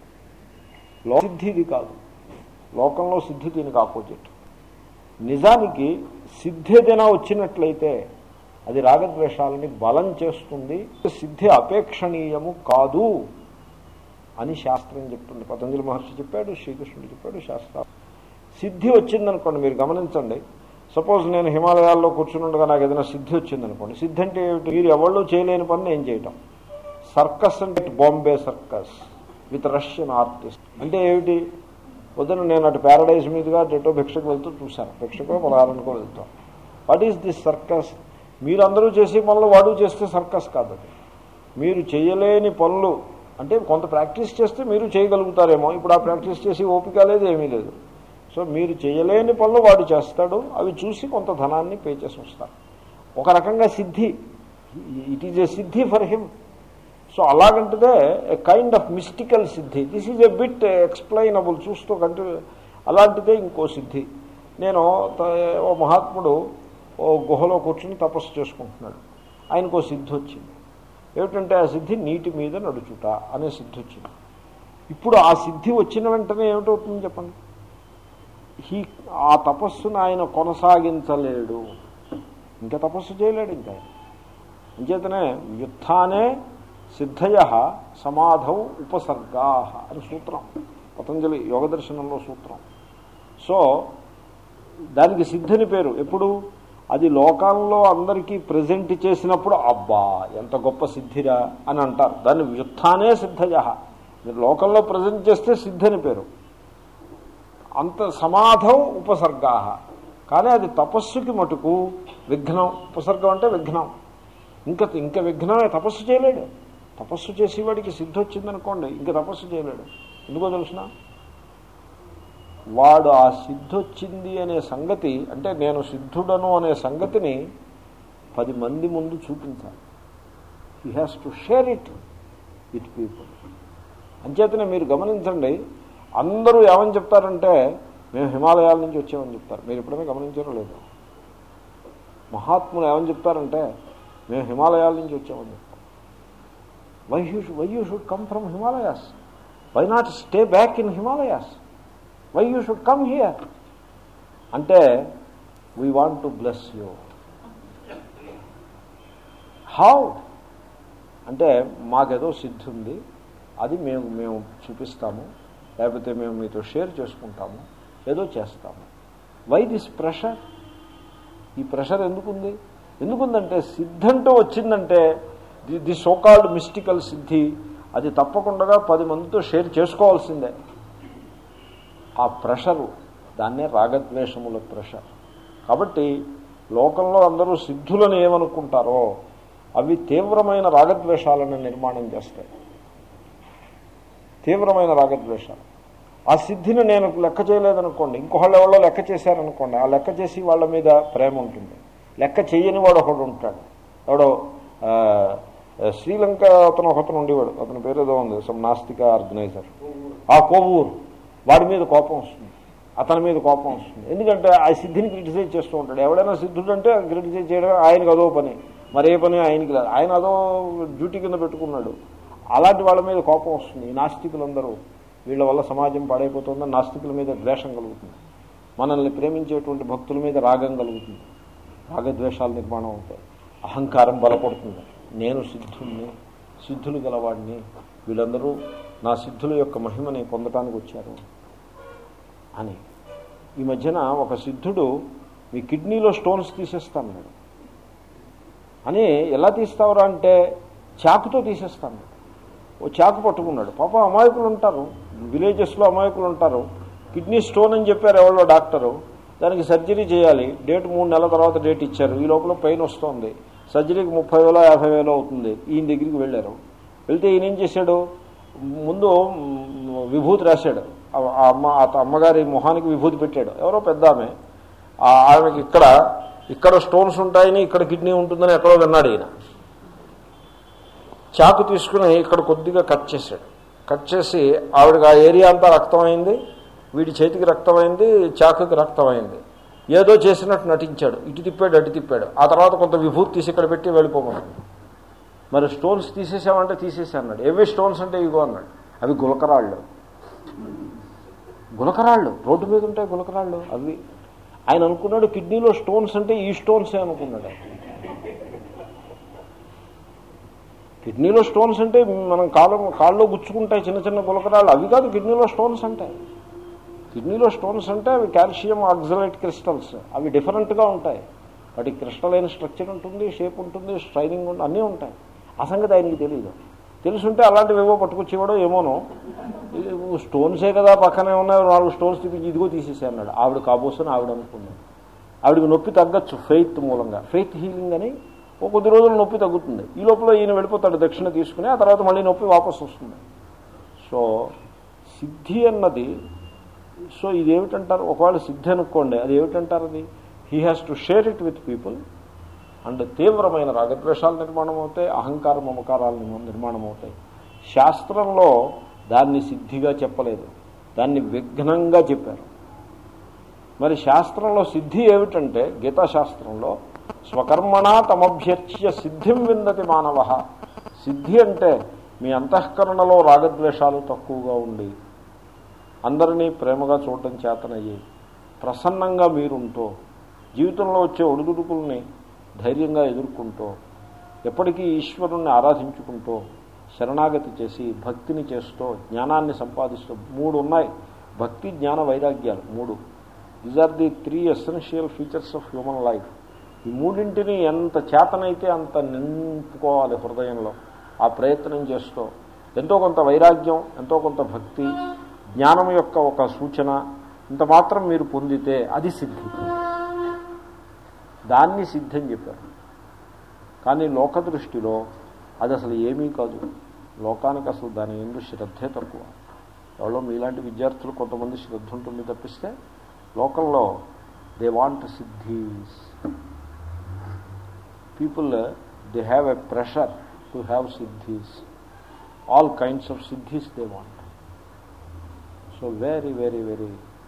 లో సిద్ధి ఇది కాదు లోకంలో సిద్ధి దీనికి ఆపోజిట్ నిజానికి సిద్ధి ఏదైనా వచ్చినట్లయితే అది రాగద్వేషాలని బలం చేస్తుంది సిద్ధి అపేక్షణీయము కాదు అని శాస్త్రం చెప్తుంది పతంజలి మహర్షి చెప్పాడు శ్రీకృష్ణుడు చెప్పాడు శాస్త్రం సిద్ధి వచ్చిందనుకోండి మీరు గమనించండి సపోజ్ నేను హిమాలయాల్లో కూర్చున్నట్టుగా నాకు ఏదైనా సిద్ధి వచ్చిందనుకోండి సిద్ధి అంటే ఏమిటి మీరు ఎవళ్ళు చేయలేని పని నేను చేయటం సర్కస్ అంటే Bombay circus with Russian artist అంటే ఏమిటి పొద్దున నేను అటు ప్యారడైజ్ మీదుగా అటు భిక్షకు వెళ్తూ చూశాను భిక్షకో పలహారానికో వెళ్తాం వాట్ ఈస్ దిస్ సర్కస్ మీరందరూ చేసే పనులు వాడు చేస్తే సర్కస్ కాదు అది మీరు చేయలేని పనులు అంటే కొంత ప్రాక్టీస్ చేస్తే మీరు చేయగలుగుతారేమో ఇప్పుడు ఆ ప్రాక్టీస్ చేసి ఓపిక లేదు ఏమీ లేదు సో మీరు చేయలేని పనులు వాడు చేస్తాడు అవి చూసి కొంత ధనాన్ని పే చేసి వస్తారు ఒక రకంగా సిద్ధి ఇట్ ఈజ్ ఏ సిద్ధి ఫర్ హిమ్ సో అలాగంటే a kind of mystical siddhi this is a bit explainable చూస్తూ కంటే అలాంటిదే ఇంకో సిద్ధి నేను త- ఓ మహాత్ముడు ఓ గుహలో కూర్చుని తపస్సు చేసుకుంటున్నాడు ఆయనకు ఓ సిద్ధి వచ్చింది ఏమిటంటే ఆ సిద్ధి నీటి మీద నడుచుట అనే సిద్ధి వచ్చింది ఇప్పుడు ఆ సిద్ధి వచ్చిన వెంటనే ఏమిటవుతుంది చెప్పండి హీ ఆ తపస్సును ఆయన కొనసాగించలేడు ఇంకా తపస్సు చేయలేడు ఇంకా ఆయన. అంచేతనే వ్యుత్థానే సిద్ధయ సమాధౌ ఉపసర్గా అని సూత్రం పతంజలి యోగ దర్శనంలో సూత్రం సో దానికి సిద్ధిని పేరు ఎప్పుడు అది లోకంలో అందరికీ ప్రజెంట్ చేసినప్పుడు అబ్బా ఎంత గొప్ప సిద్ధిరా అని అంటారు దాన్ని వ్యుత్థానే సిద్ధయ మీరు లోకంలో ప్రజెంట్ చేస్తే సిద్ధిని పేరు అంత సమాధం ఉపసర్గా కానీ అది తపస్సుకి మటుకు విఘ్నం ఉపసర్గం అంటే విఘ్నం ఇంకా ఇంకా విఘ్నమే తపస్సు చేయలేడు తపస్సు చేసేవాడికి సిద్ధి వచ్చిందనుకోండి ఇంకా తపస్సు చేయలేడు ఎందుకో తెలుసిన వాడు ఆ సిద్ధి వచ్చింది అనే సంగతి అంటే నేను సిద్ధుడను అనే సంగతిని పది మంది ముందు చూపించాలి he has to share it with people అంచేతనే మీరు గమనించండి అందరూ ఏమని చెప్తారంటే మేము హిమాలయాల నుంచి వచ్చామని చెప్తారు మీరు ఎప్పుడైనా గమనించారో లేదు మహాత్ములు ఏమని చెప్తారంటే మేము హిమాలయాల నుంచి వచ్చామని చెప్తారు why you why you should come from Himalayas why not stay back in Himalayas why you should come here అంటే we want to bless you how అంటే మాకేదో సిద్ధి ఉంది అది మేము మేము చూపిస్తాము లేకపోతే మేము మీతో షేర్ చేసుకుంటాము ఏదో చేస్తాము వై దిస్ ప్రెషర్ ఈ ప్రెషర్ ఎందుకుంది ఎందుకుందంటే సిద్ధంటూ వచ్చిందంటే ది ది సోకాల్డ్ మిస్టికల్ సిద్ధి అది తప్పకుండా పది మందితో షేర్ చేసుకోవాల్సిందే ఆ ప్రెషరు దాన్నే రాగద్వేషముల ప్రెషర్ కాబట్టి లోకంలో అందరూ సిద్ధులను ఏమనుకుంటారో అవి తీవ్రమైన రాగద్వేషాలను నిర్మాణం చేస్తాయి తీవ్రమైన రాగద్వేషాలు ఆ సిద్ధిని నేను లెక్క చేయలేదనుకోండి ఇంకొకళ్ళు ఎవరో లెక్క చేశారనుకోండి ఆ లెక్క చేసి వాళ్ళ మీద ప్రేమ ఉంటుంది లెక్క చేయని వాడు ఒకడు ఉంటాడు ఎవడో ఆ, శ్రీలంక అతను ఒకతను ఉండేవాడు అతని పేరు ఏదో ఉంది సమ్ నాస్తిక ఆర్గనైజర్ ఆ కోవూరు వాడి మీద కోపం వస్తుంది అతని మీద కోపం వస్తుంది ఎందుకంటే ఆ సిద్ధిని క్రిటిసైజ్ చేస్తూ ఉంటాడు ఎవడైనా సిద్ధుడు అంటే క్రిటిసైజ్ చేయడం ఆయనకు అదో పని మరే పని ఆయనకి లేదు ఆయన అదో డ్యూటీ కింద పెట్టుకున్నాడు అలాంటి వాళ్ళ మీద కోపం వస్తుంది ఈ నాస్తికులందరూ వీళ్ళ వల్ల సమాజం పాడైపోతుందని నాస్తికుల మీద ద్వేషం కలుగుతుంది మనల్ని ప్రేమించేటువంటి భక్తుల మీద రాగం కలుగుతుంది రాగద్వేషాల నిర్మాణం అవుతాయి అహంకారం బలపడుతుంది నేను సిద్ధుల్ని సిద్ధులు గలవాడిని వీళ్ళందరూ నా సిద్ధుల యొక్క మహిమని పొందటానికి వచ్చారు అని ఈ మధ్యన ఒక సిద్ధుడు మీ కిడ్నీలో స్టోన్స్ తీసేస్తాను నేను అని ఎలా తీస్తావురా అంటే చాకుతో తీసేస్తాను ఓ చాకు పట్టుకున్నాడు పాప అమాయకులు ఉంటారు విలేజెస్లో అమాయకులు ఉంటారు కిడ్నీ స్టోన్ అని చెప్పారు ఎవరో డాక్టరు దానికి సర్జరీ చేయాలి డేట్ మూడు నెలల తర్వాత డేట్ ఇచ్చారు ఈ లోపల పెయిన్ వస్తుంది సర్జరీకి ముప్పై వేలో యాభై వేలో అవుతుంది ఈయన దగ్గరికి వెళ్ళారు వెళ్తే ఈయన ఏం చేశాడు ముందు మ్, విభూతి రాశాడు ఆ ఆ అమ్మ ఆ అమ్మగారి మొహానికి విభూతి పెట్టాడు ఎవరో పెద్ద ఆమె ఆ ఆమెకి ఇక్కడ ఇక్కడ స్టోన్స్ ఉంటాయని ఇక్కడ కిడ్నీ ఉంటుందని ఎక్కడో విన్నాడు ఈయన చాకు తీసుకుని ఇక్కడ కొద్దిగా కట్ చేశాడు కట్ చేసి ఆవిడకి ఆ ఏరియా అంతా రక్తమైంది వీడి చేతికి రక్తమైంది చాకుకి రక్తమైంది ఏదో చేసినట్టు నటించాడు ఇటు తిప్పాడు అటు తిప్పాడు ఆ తర్వాత కొంత విభూతి తీసి ఇక్కడ పెట్టి వెళ్ళిపోమన్నాడు మరి స్టోన్స్ తీసేసామంటే తీసేసా అన్నాడు ఏవే స్టోన్స్ అంటే ఇగో అన్నాడు అవి గులకరాళ్ళు గులకరాళ్ళు రోడ్డు మీద ఉంటాయి గులకరాళ్ళు అవి ఆయన అనుకున్నాడు కిడ్నీలో స్టోన్స్ అంటే ఈ స్టోన్సే అనుకున్నాడు ఆయన. కిడ్నీలో స్టోన్స్ అంటే మనం కాళ్ళ కాళ్ళలో గుచ్చుకుంటాయి చిన్న చిన్న గులకరాళ్ళు అవి కాదు కిడ్నీలో స్టోన్స్ అంటే కిడ్నీలో స్టోన్స్ అంటే అవి కాల్షియం ఆక్సిలైట్ క్రిస్టల్స్ అవి డిఫరెంట్గా ఉంటాయి వాటి క్రిస్టలైన స్ట్రక్చర్ ఉంటుంది షేప్ ఉంటుంది స్ట్రైనింగ్ ఉంటుంది అన్నీ ఉంటాయి ఆ సంగతి ఆయనకి తెలియదు తెలుసుంటే అలాంటివి ఏవో పట్టుకొచ్చేవాడో ఏమోనో ఇది స్టోన్సే కదా పక్కనే ఉన్నాయి నాలుగు స్టోన్స్ తీపించి ఇదిగో తీసేసే అన్నాడు ఆవిడ కాబోసని ఆవిడ అనుకున్నాడు ఆవిడకి నొప్పి తగ్గచ్చు ఫెయిత్ మూలంగా ఫెయిత్ హీలింగ్ అని ఒక కొద్ది రోజులు నొప్పి తగ్గుతుంది ఈ లోపల ఈయన వెళ్ళిపోతాడు దక్షిణ తీసుకుని ఆ తర్వాత మళ్ళీ నొప్పి వాపసు వస్తుంది సో సిద్ధి అన్నది సో ఇది ఏమిటంటారు ఒకవేళ సిద్ధి అనుకోండి అది ఏమిటంటారు అది he has to share it with people and తీవ్రమైన రాగద్వేషాలు నిర్మాణం అవుతాయి అహంకార మమకారాలు నిర్మ- నిర్మాణం అవుతాయి శాస్త్రంలో దాన్ని సిద్ధిగా చెప్పలేదు దాన్ని విఘ్నంగా చెప్పారు మరి శాస్త్రంలో సిద్ధి ఏమిటంటే గీతాశాస్త్రంలో స్వకర్మణా తమభ్యర్చ్య సిద్ధిం విందతి మానవ సిద్ధి అంటే మీ అంతఃకరణలో రాగద్వేషాలు తక్కువగా ఉండి అందరినీ ప్రేమగా చూడటం చేతనయ్యి ప్రసన్నంగా మీరుంటూ జీవితంలో వచ్చే ఒడిదుడుకుల్ని ధైర్యంగా ఎదుర్కొంటూ ఎప్పటికీ ఈశ్వరుణ్ణి ఆరాధించుకుంటూ శరణాగతి చేసి భక్తిని చేస్తూ జ్ఞానాన్ని సంపాదిస్తూ మూడు ఉన్నాయి భక్తి జ్ఞాన వైరాగ్యాలు మూడు these are the three essential features of human life ఈ మూడింటిని ఎంత చేతనైతే అంత నింపుకోవాలి హృదయంలో ఆ ప్రయత్నం చేస్తూ ఎంతో కొంత వైరాగ్యం ఎంతో కొంత భక్తి జ్ఞానం యొక్క ఒక సూచన ఇంత మాత్రం మీరు పొందితే అది సిద్ధి దాన్ని సిద్ధి అని చెప్పారు కానీ లోక దృష్టిలో అది అసలు ఏమీ కాదు లోకానికి అసలు దాని ఎందు శ్రద్ధే తక్కువ ఎవరో మీలాంటి విద్యార్థులు కొంతమంది శ్రద్ధ ఉంటుంది తప్పిస్తే లోకంలో they want siddhis people they have a pressure to have siddhis all kinds of siddhis they want so very very very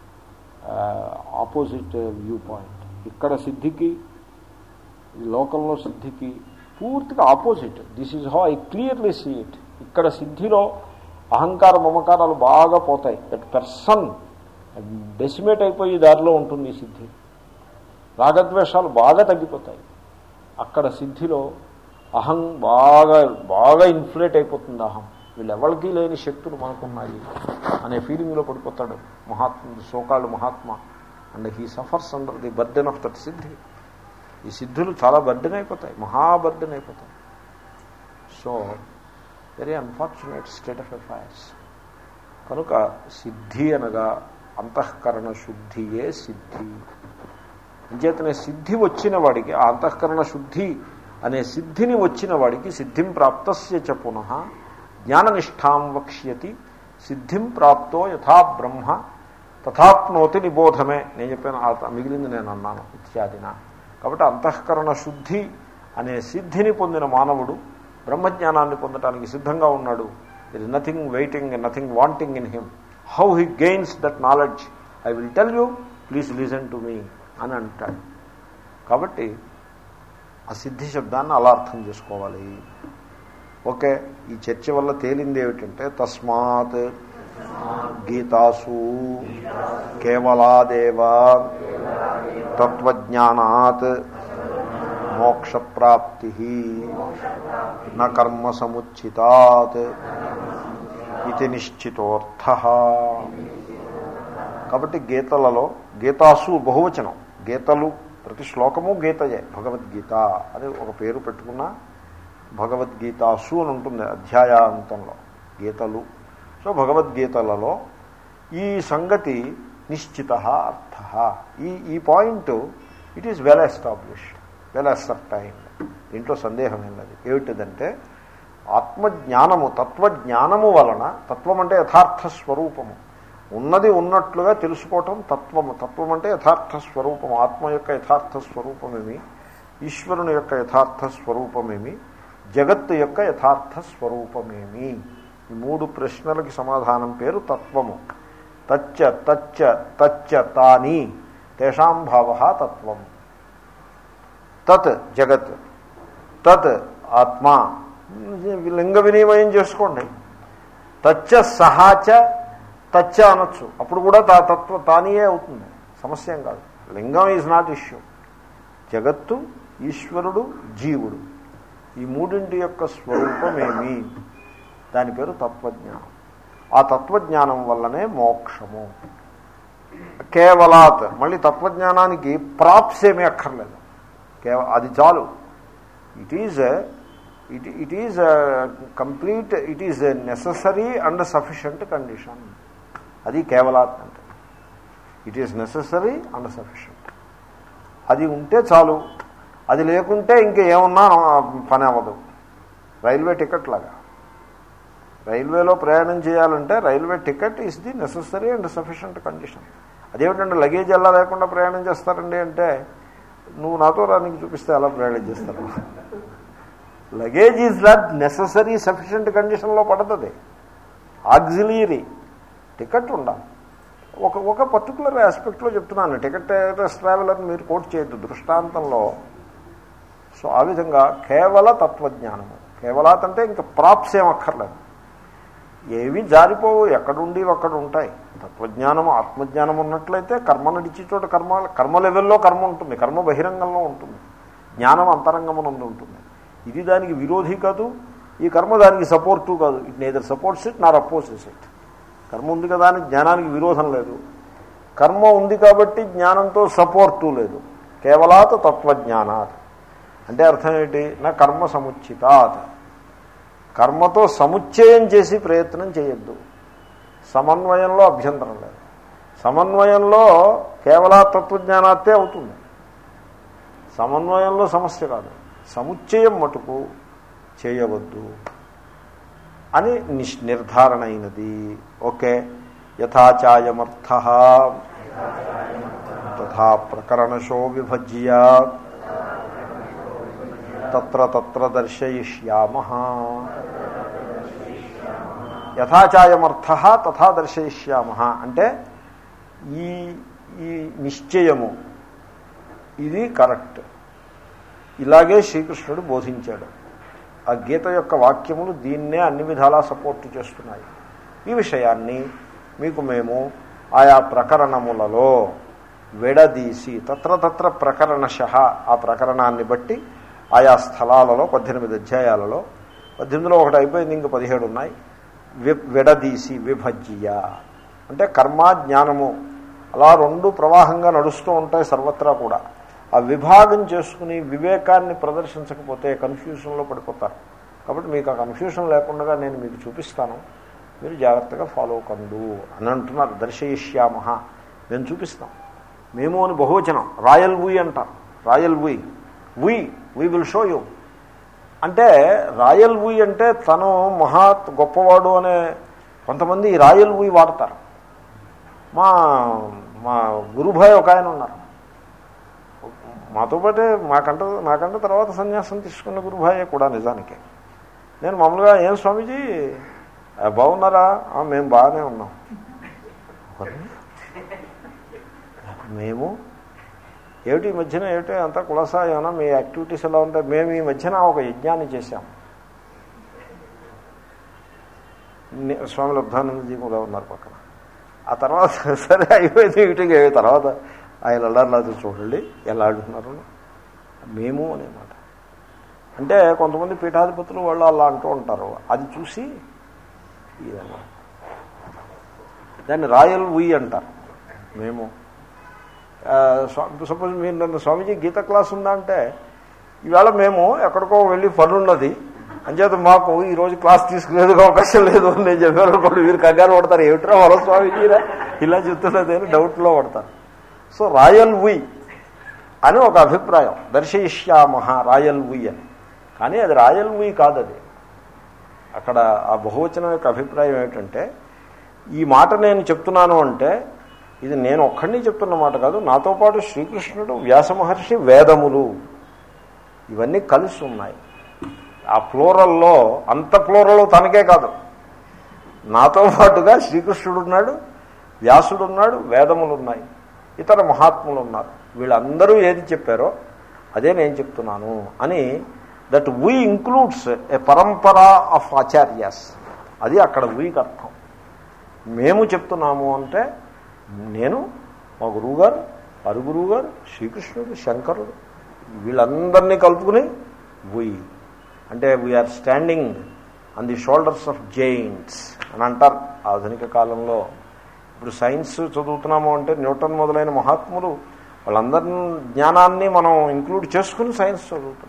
opposite view point ఇక్కడ సిద్ధికి ఈ లోకంలో సిద్ధికి పూర్తిగా opposite this is how I clearly see it ఇక్కడ సిద్ధిలో అహంకార మమకారాలు బాగా పోతాయి దట్ పర్సన్ డెసిమేట్ అయిపోయి దారిలో ఉంటుంది ఈ సిద్ధి రాగద్వేషాలు బాగా తగ్గిపోతాయి అక్కడ సిద్ధిలో అహం బాగా బాగా ఇన్ఫ్లేట్ అయిపోతుంది అహం వీళ్ళెవరికి లేని శక్తులు మనకున్నాయి అనే ఫీలింగ్లో పడిపోతాడు మహాత్మ సోకాళ్ళు mahatma and he suffers under the burden of that siddhi ఈ సిద్ధులు చాలా బర్డెన్ అయిపోతాయి మహాబర్డెన్ అయిపోతాయి so very unfortunate state of affairs కనుక సిద్ధి అనగా అంతఃకరణ శుద్ధియే సిద్ధి అంచేతనే సిద్ధి వచ్చిన వాడికి ఆ అంతఃకరణ శుద్ధి అనే సిద్ధిని వచ్చిన వాడికి సిద్ధిం ప్రాప్తస్య చ పునః జ్ఞాననిష్టాం వక్ష్యతి సిద్ధిం ప్రాప్తో యథా బ్రహ్మ తథాప్నోతి నిబోధమే నేను చెప్పాను ఆ మిగిలింది నేను అన్నాను ఇత్యాదిన కాబట్టి అంతఃకరణ శుద్ధి అనే సిద్ధిని పొందిన మానవుడు బ్రహ్మజ్ఞానాన్ని పొందటానికి సిద్ధంగా ఉన్నాడు there is nothing waiting nothing wanting in him how he gains that knowledge I will tell you please listen to me అని అంటాడు కాబట్టి ఆ సిద్ధి శబ్దాన్ని అలా అర్థం చేసుకోవాలి ఓకే ఈ చర్చ వల్ల తేలింది ఏమిటంటే తస్మాత్ గీతాసు కేవలాదేవ తత్వజ్ఞానాత్ మోక్షప్రాప్తి న కర్మ సముచితాత్ ఇది నిశ్చితోర్థ కాబట్టి గీతలలో గీతాసు బహువచనం గీతలు ప్రతి శ్లోకము గీతయే భగవద్గీత అని ఒక పేరు పెట్టుకున్న భగవద్గీతాసు అని ఉంటుంది అధ్యాయాంతంలో గీతలు సో భగవద్గీతలలో ఈ సంగతి నిశ్చిత అర్థ ఈ ఈ point it is well established well ascertain దీంట్లో సందేహం ఏం లేదు ఏమిటిదంటే ఆత్మజ్ఞానము తత్వజ్ఞానము వలన తత్వం అంటే యథార్థ స్వరూపము ఉన్నది ఉన్నట్లుగా తెలుసుకోవటం తత్వము తత్వం అంటే యథార్థ స్వరూపము ఆత్మ యొక్క యథార్థ స్వరూపమేమి ఈశ్వరుని యొక్క యథార్థ స్వరూపమేమి జగత్తు యొక్క యథార్థ స్వరూపమేమి ఈ మూడు ప్రశ్నలకి సమాధానం పేరు తత్వము తచ్చ తచ్చ తచ్చ తాని తేషాం భావ తత్వం తత్ జగత్ తత్ ఆత్మ లింగ వినిమయం చేసుకోండి తచ్చ సహాచ తచ్చ అనొచ్చు అప్పుడు కూడా తా తత్వ తానియే అవుతుంది సమస్య ఏం కాదు లింగం ఈజ్ నాట్ ఇష్యూ జగత్తు ఈశ్వరుడు జీవుడు ఈ మూడింటి యొక్క స్వరూపమేమి దాని పేరు తత్వజ్ఞానం ఆ తత్వజ్ఞానం వల్లనే మోక్షము కేవలాత్ మళ్ళీ తత్వజ్ఞానానికి ప్రాప్స్ ఏమీ అక్కర్లేదు కేవ అది చాలు it is it it is complete it is necessary and sufficient condition అది కేవలాత్ అంటే it is necessary and sufficient అది ఉంటే చాలు అది లేకుంటే ఇంక ఏమన్నా పని అవ్వదు రైల్వే టికెట్ లాగా రైల్వేలో ప్రయాణం చేయాలంటే railway ticket is the necessary and sufficient condition అదేమిటంటే లగేజ్ ఎలా లేకుండా ప్రయాణం చేస్తారండి అంటే నువ్వు నాతో రానికి చూపిస్తే అలా ప్రయాణం చేస్తారు luggage is not necessary sufficient కండిషన్లో పడుతుంది ఆక్సిలీరీ టికెట్ ఉండాలి ఒక ఒక పర్టికులర్ ఆస్పెక్ట్లో చెప్తున్నాను టికెట్ ట్రావెలర్ మీరు కోట్ చేయొద్దు దృష్టాంతంలో సో ఆ విధంగా కేవల తత్వజ్ఞానము కేవలాత్ అంటే ఇంకా ప్రాప్స్ ఏం అక్కర్లేదు ఏవి జారిపోవు ఎక్కడుండి అక్కడ ఉంటాయి తత్వజ్ఞానం ఆత్మజ్ఞానం ఉన్నట్లయితే కర్మ నడిచే చోట కర్మ కర్మ లెవెల్లో కర్మ ఉంటుంది కర్మ బహిరంగంలో ఉంటుంది జ్ఞానం అంతరంగమునందు ఉంటుంది ఇది దానికి విరోధి కాదు ఈ కర్మ దానికి సపోర్టు కాదు it neither supports it nor opposes it కర్మ ఉంది కదా అని జ్ఞానానికి విరోధం లేదు కర్మ ఉంది కాబట్టి జ్ఞానంతో సపోర్టు లేదు కేవలాత్ తత్వజ్ఞానాత్ అంటే అర్థం ఏంటి నా కర్మ సముచితాత్ కర్మతో సముచ్చయం చేసి ప్రయత్నం చేయొద్దు సమన్వయంలో అభ్యంతరం లేదు సమన్వయంలో కేవల తత్వజ్ఞానాత్తే అవుతుంది సమన్వయంలో సమస్య కాదు సముచ్చయం మటుకు చేయవద్దు అని నిష్ నిర్ధారణ అయినది ఓకే యథాచాయమర్థ తథా ప్రకరణశో విభజ్య తత్ర తత్ర దర్శయిష్యామ యథాచాయమర్థ తథా దర్శయిష్యామ అంటే ఈ ఈ నిశ్చయము ఇది కరెక్ట్ ఇలాగే శ్రీకృష్ణుడు బోధించాడు ఆ గీత యొక్క వాక్యములు దీన్నే అన్ని విధాలా సపోర్ట్ చేస్తున్నాయి ఈ విషయాన్ని మీకు మేము ఆయా ప్రకరణములలో విడదీసి తత్ర తత్ర ప్రకరణశ ఆ ప్రకరణాన్ని బట్టి ఆయా స్థలాలలో పద్దెనిమిది అధ్యాయాలలో పద్దెనిమిదిలో ఒకటి అయిపోయింది ఇంక పదిహేడు ఉన్నాయి వి విడదీసి విభజ్య అంటే కర్మ జ్ఞానము అలా రెండు ప్రవాహంగా నడుస్తూ ఉంటాయి సర్వత్రా కూడా ఆ విభాగం చేసుకుని వివేకాన్ని ప్రదర్శించకపోతే కన్ఫ్యూషన్లో పడిపోతారు కాబట్టి మీకు ఆ కన్ఫ్యూషన్ లేకుండా నేను మీకు చూపిస్తాను మీరు జాగ్రత్తగా ఫాలో కండు అని అంటున్నారు దర్శయిష్యామహ మేము చూపిస్తాం మేము అని బహువచనం రాయల్ వీ అంటారు royal we we we will show you అంటే రాయల్ వీ అంటే తను మహాత్ గొప్పవాడు అనే కొంతమంది రాయల్ వీ వాడతారు మా మా గురుభాయ్ ఒక ఆయన ఉన్నారు మాతో పాటే మాకంట నాకంటే తర్వాత సన్యాసం తీసుకున్న గురుభాయే కూడా నిజానికి నేను మామూలుగా ఏం స్వామీజీ ఆ, బాగున్నారా "ఆ, మేము బాగానే ఉన్నాం మేము ఏమిటి ఈ మధ్యన ఏమిటి అంతా కులసా ఏమన్నా మీ యాక్టివిటీస్ ఎలా ఉంటాయి మేము ఈ మధ్యన ఒక యజ్ఞాన్ని చేశాం నే- స్వామి లబ్ధానందజీ కూడా ఉన్నారు పక్కన ఆ తర్వాత సరే అయిపోయింది మీటింగ్ అయిపోయిన తర్వాత ఆయన అల్లారులాదు చూడండి ఎలా అంటున్నారు మేము అనేమాట అంటే కొంతమంది పీఠాధిపతులు వాళ్ళు అలా అంటూ ఉంటారు అది చూసి ఇదన్నమాట దాన్ని రాయల్ ఉయ్ అంటారు మేము సపోజ్ మీరు నన్ను స్వామీజీ గీత క్లాస్ ఉందా అంటే ఈవేళ మేము ఎక్కడికో వెళ్ళి పని ఉన్నది అంచేత మాకు ఈరోజు క్లాస్ తీసుకునేది అవకాశం లేదు అని నేను చెప్పాను కూడా మీరు కంగారు పడతారు ఏమిట్రా వర స్వామీజీరా ఇలా చెప్తున్నది అని డౌట్లో పడతారు సో రాయల్ ఉయ్ అని ఒక అభిప్రాయం దర్శయిష్యామహ రాయల్ ఉయ్ అని కానీ అది రాయల్ ఉయ్ కాదు అది అక్కడ ఆ బహువచనం యొక్క అభిప్రాయం ఏమిటంటే ఈ మాట నేను చెప్తున్నాను అంటే ఇది నేను ఒక్కడిని చెప్తున్న మాట కాదు నాతో పాటు శ్రీకృష్ణుడు వ్యాస మహర్షి వేదములు ఇవన్నీ కలిసి ఉన్నాయి ఆ ఫ్లోరల్లో అంత ఫ్లోరల్ తనకే కాదు నాతో పాటుగా శ్రీకృష్ణుడు ఉన్నాడు వ్యాసుడు ఉన్నాడు వేదములు ఉన్నాయి ఇతర మహాత్ములు ఉన్నారు వీళ్ళందరూ ఏది చెప్పారో అదే నేను చెప్తున్నాను అని that we includes a parampara of acharyas అది అక్కడ వీకి అర్థం మేము చెప్తున్నాము అంటే నేను మా గురువుగారు వారి గురువు గారు శ్రీకృష్ణుడు శంకరుడు వీళ్ళందరినీ కలుపుకుని వీ అంటే we are standing on the shoulders of giants అని అంటారు ఆధునిక కాలంలో ఇప్పుడు సైన్స్ చదువుతున్నాము అంటే న్యూటన్ మొదలైన మహాత్ములు వాళ్ళందరి జ్ఞానాన్ని మనం ఇంక్లూడ్ చేసుకుని సైన్స్ చదువుతున్నాం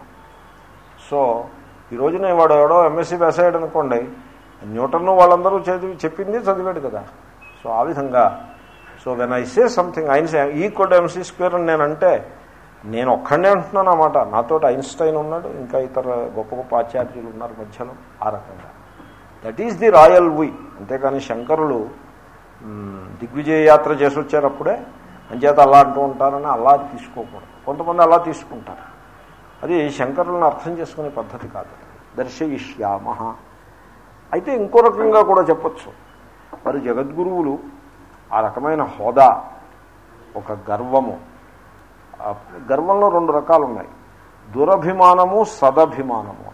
సో ఈ రోజున వాడు ఎవడో ఎంఎస్సీ పాస్ అయ్యాడు అనుకోండి న్యూటన్ వాళ్ళందరూ చదివి చెప్పింది చదివాడు కదా సో ఆ విధంగా so when I say something ఐన్స్ ఈక్వల్ ఎంసీ స్క్వేర్ అని నేను అంటే నేను ఒక్కడనే అంటున్నాను అన్నమాట నాతో ఐన్స్టైన్ ఉన్నాడు ఇంకా ఇతర గొప్ప గొప్ప ఆచార్యులు ఉన్నారు మధ్యలో ఆ రకంగా that is the royal we అంతేకాని శంకరులు మ్, దిగ్విజయ యాత్ర చేసి వచ్చారప్పుడే అంచేత అలా అంటూ ఉంటారని అలా తీసుకోకూడదు కొంతమంది అలా తీసుకుంటారు అది శంకరులను అర్థం చేసుకునే పద్ధతి కాదు దర్శయిష్యామ అయితే ఇంకో రకంగా కూడా చెప్పచ్చు వారు జగద్గురువులు ఆ రకమైన హోదా ఒక గర్వము ఆ గర్వంలో రెండు రకాలు ఉన్నాయి దురభిమానము సదభిమానము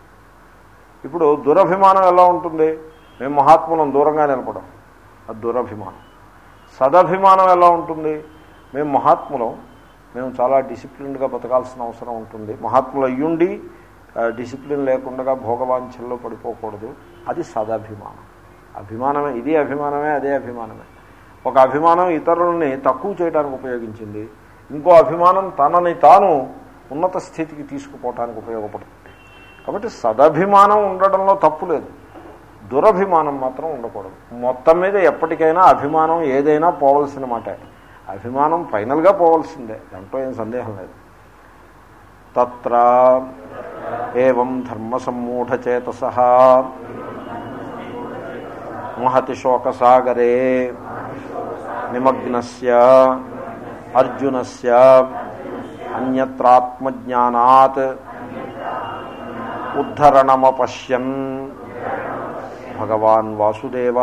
ఇప్పుడు దురభిమానం ఎలా ఉంటుంది మేము మహాత్ములను దూరంగా నిలపడం అది దురభిమానం సదభిమానం ఎలా ఉంటుంది మేము మహాత్ములం మేము చాలా డిసిప్లిన్డ్గా బతకాల్సిన అవసరం ఉంటుంది మహాత్ములు అయ్యుండి ఆ, డిసిప్లిన్ లేకుండా భోగవాంఛల్లో పడిపోకూడదు అది సదభిమానం అభిమానమే ఇది అభిమానమే అదే అభిమానమే ఒక అభిమానం ఇతరులని తక్కువ చేయడానికి ఉపయోగించింది ఇంకో అభిమానం తనని తాను ఉన్నత స్థితికి తీసుకుపోవటానికి ఉపయోగపడుతుంది కాబట్టి సదభిమానం ఉండడంలో తప్పు లేదు దురభిమానం మాత్రం ఉండకూడదు మొత్తం మీద ఎప్పటికైనా అభిమానం ఏదైనా పోవలసిన మాట అభిమానం ఫైనల్గా పోవలసిందే దాంట్లో ఏం సందేహం లేదు తత్ర ఏం ధర్మ సమ్మూఢచేతస మహతి శోకసాగరే నిమగ్నస్య అర్జునస్య అన్యత్రాత్మజ్ఞానాత్ ఉద్ధరణమపశ్యన్ భగవాన్ వాసుదేవ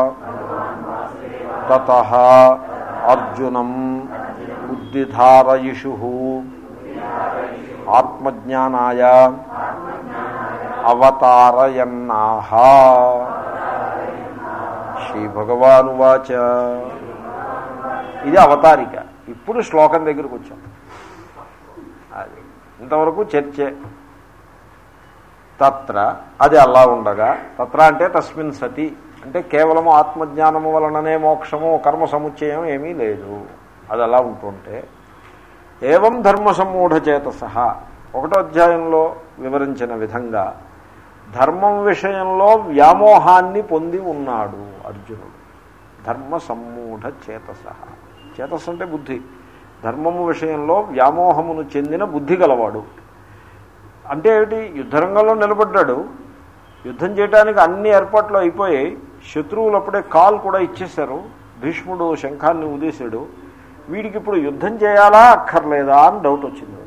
తత అర్జునం బుద్ధిధారయిషు ఆత్మజ్ఞానాయ అవతారయన్నాహ శ్రీ భగవానువాచ ఇది అవతారిక ఇప్పుడు శ్లోకం దగ్గరకు వచ్చాం అది ఇంతవరకు చర్చే తత్ర అది అలా ఉండగా తత్ర అంటే తస్మిన్ సతి అంటే కేవలము ఆత్మజ్ఞానము వలననే మోక్షము కర్మ సముచ్చయం ఏమీ లేదు అది అలా ఉంటుంటే ఏవం ధర్మ సమ్మూఢచేత సహా ఒకటో అధ్యాయంలో వివరించిన విధంగా ధర్మం విషయంలో వ్యామోహాన్ని పొంది ఉన్నాడు అర్జునుడు ధర్మ సమ్మూఢ చేతస చేతస్ అంటే బుద్ధి ధర్మము విషయంలో వ్యామోహమును చెందిన బుద్ధి గలవాడు అంటే ఏమిటి యుద్ధరంగంలో నిలబడ్డాడు యుద్ధం చేయడానికి అన్ని ఏర్పాట్లు అయిపోయాయి శత్రువులు అప్పుడే కాల్ కూడా ఇచ్చేశారు భీష్ముడు శంఖాన్ని ఉదేశాడు వీడికి ఇప్పుడు యుద్ధం చేయాలా అక్కర్లేదా అని డౌట్ వచ్చింది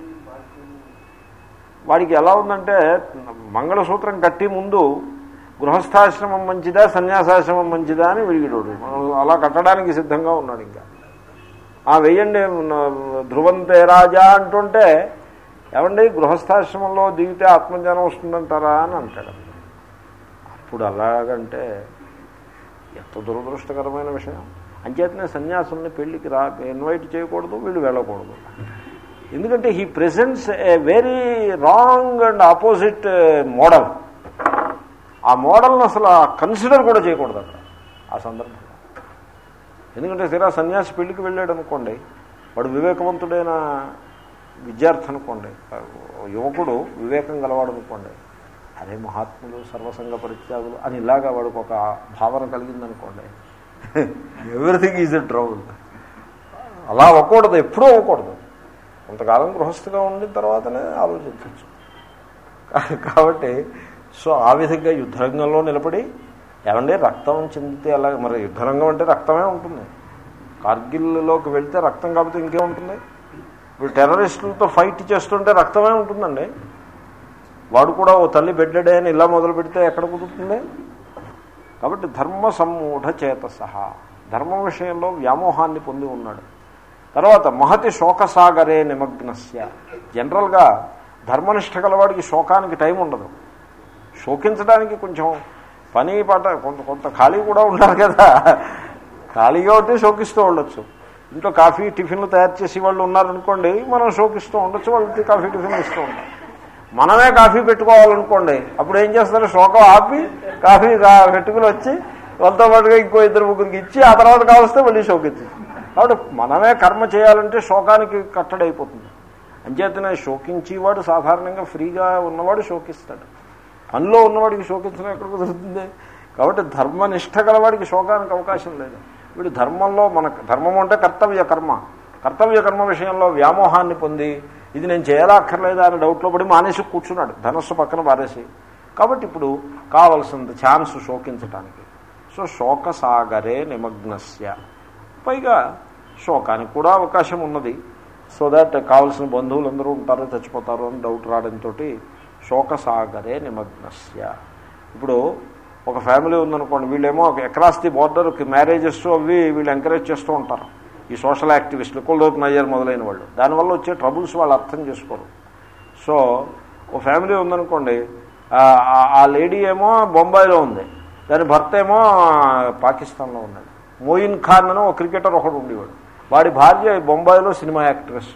వాడికి ఎలా ఉందంటే మంగళసూత్రం కట్టి ముందు గృహస్థాశ్రమం మంచిదా సన్యాసాశ్రమం మంచిదా అని విడిగిడోడు అలా కట్టడానికి సిద్ధంగా ఉన్నాడు ఇంకా ఆ వెయ్యండి ధ్రువంతే రాజా అంటుంటే ఏమండి గృహస్థాశ్రమంలో దిగితే ఆత్మజ్ఞానం వస్తుందంటారా అని అంటాడు అప్పుడు అలాగంటే ఎంత దురదృష్టకరమైన విషయం అంచేతనే సన్యాసుల్ని పెళ్లికి రా ఇన్వైట్ చేయకూడదు వీళ్ళు వెళ్ళకూడదు ఎందుకంటే he presents a very wrong and opposite model ఆ మోడల్ని అసలు కన్సిడర్ కూడా చేయకూడదు అక్కడ ఆ సందర్భంలో ఎందుకంటే తీరా సన్యాసి పెళ్లికి వెళ్ళాడు అనుకోండి వాడు వివేకవంతుడైన విద్యార్థి అనుకోండి యువకుడు వివేకం గలవాడు అనుకోండి అరే మహాత్ములు సర్వసంగ పరిత్యాగులు అని ఇలాగా వాడికి ఒక భావన కలిగిందనుకోండి ఎవ్రీథింగ్ ఈజ్ ఎ ట్రౌల్ అలా అవ్వకూడదు ఎప్పుడూ అవ్వకూడదు కొంతకాలం గృహస్థిగా ఉండిన తర్వాతనే ఆలోచించవచ్చు కాబట్టి సో ఆ విధంగా యుద్ధరంగంలో నిలబడి ఏమంటే రక్తం చెందితే అలా మరి యుద్ధరంగం అంటే రక్తమే ఉంటుంది కార్గిల్లోకి వెళ్తే రక్తం కాకపోతే ఇంకేముంటుంది ఇప్పుడు టెర్రరిస్టులతో ఫైట్ చేస్తుంటే రక్తమే ఉంటుందండి వాడు కూడా ఓ తల్లి బెడ్డడే అని ఇలా మొదలు పెడితే ఎక్కడ కుదురుతుంది కాబట్టి ధర్మ సమ్మూఢ చేత సహా ధర్మం విషయంలో వ్యామోహాన్ని పొంది ఉన్నాడు తర్వాత మహతి శోకసాగరే నిమగ్నస్య జనరల్గా ధర్మనిష్ట గలవాడికి శోకానికి టైం ఉండదు శోకించడానికి కొంచెం పని పాట కొంత కొంత ఖాళీ కూడా ఉండాలి కదా ఖాళీగా ఉంటే శోకిస్తూ ఉండొచ్చు ఇంట్లో కాఫీ టిఫిన్లు తయారు చేసి వాళ్ళు ఉన్నారనుకోండి మనం శోకిస్తూ ఉండొచ్చు వాళ్ళకి కాఫీ టిఫిన్ ఇస్తూ ఉంటాం మనమే కాఫీ పెట్టుకోవాలనుకోండి అప్పుడు ఏం చేస్తారు శోకం ఆపి కాఫీ పెట్టుకుని వచ్చి వాళ్ళతో పాటుగా ఇంకో ఇద్దరు ముగ్గురికి ఇచ్చి ఆ తర్వాత కావస్తే మళ్ళీ శోకించి కాబట్టి మనమే కర్మ చేయాలంటే శోకానికి కట్టడైపోతుంది అంచేతనే శోకించేవాడు సాధారణంగా ఫ్రీగా ఉన్నవాడు శోకిస్తాడు పనిలో ఉన్నవాడికి శోకించడం ఎక్కడ కుదురుతుంది కాబట్టి ధర్మనిష్ట గలవాడికి శోకానికి అవకాశం లేదు వీడు ధర్మంలో మన ధర్మం అంటే కర్తవ్య కర్మ కర్తవ్య కర్మ విషయంలో వ్యామోహాన్ని పొంది ఇది నేను చేయాలా అక్కర్లేదా అని డౌట్లో పడి మానేసి కూర్చున్నాడు ధనస్సు పక్కన పారేసి కాబట్టి ఇప్పుడు కావలసినంత ఛాన్స్ శోకించటానికి సో శోకసాగరే నిమగ్నస్య పైగా శోకానికి కూడా అవకాశం ఉన్నది సో దాట్ కావలసిన బంధువులందరూ ఉంటారు చచ్చిపోతారు అని డౌట్ రావడంతో శోకసాగరే నిమగ్నస్య ఇప్పుడు ఒక ఫ్యామిలీ ఉందనుకోండి వీళ్ళేమో అక్రాస్ ది బోర్డర్కి మ్యారేజెస్ అవి వీళ్ళు ఎంకరేజ్ చేస్తూ ఉంటారు ఈ సోషల్ యాక్టివిస్టులు కులదోపు నయ్యారు మొదలైన వాళ్ళు దానివల్ల వచ్చే ట్రబుల్స్ వాళ్ళు అర్థం చేసుకోరు సో ఓ ఫ్యామిలీ ఉందనుకోండి ఆ లేడీ ఏమో బొంబాయిలో ఉంది దాని భర్త ఏమో పాకిస్తాన్లో ఉన్నాడు మోయిన్ ఖాన్ అని ఒక క్రికెటర్ ఒకడు ఉండేవాడు వాడి భార్య బొంబాయిలో సినిమా యాక్ట్రెస్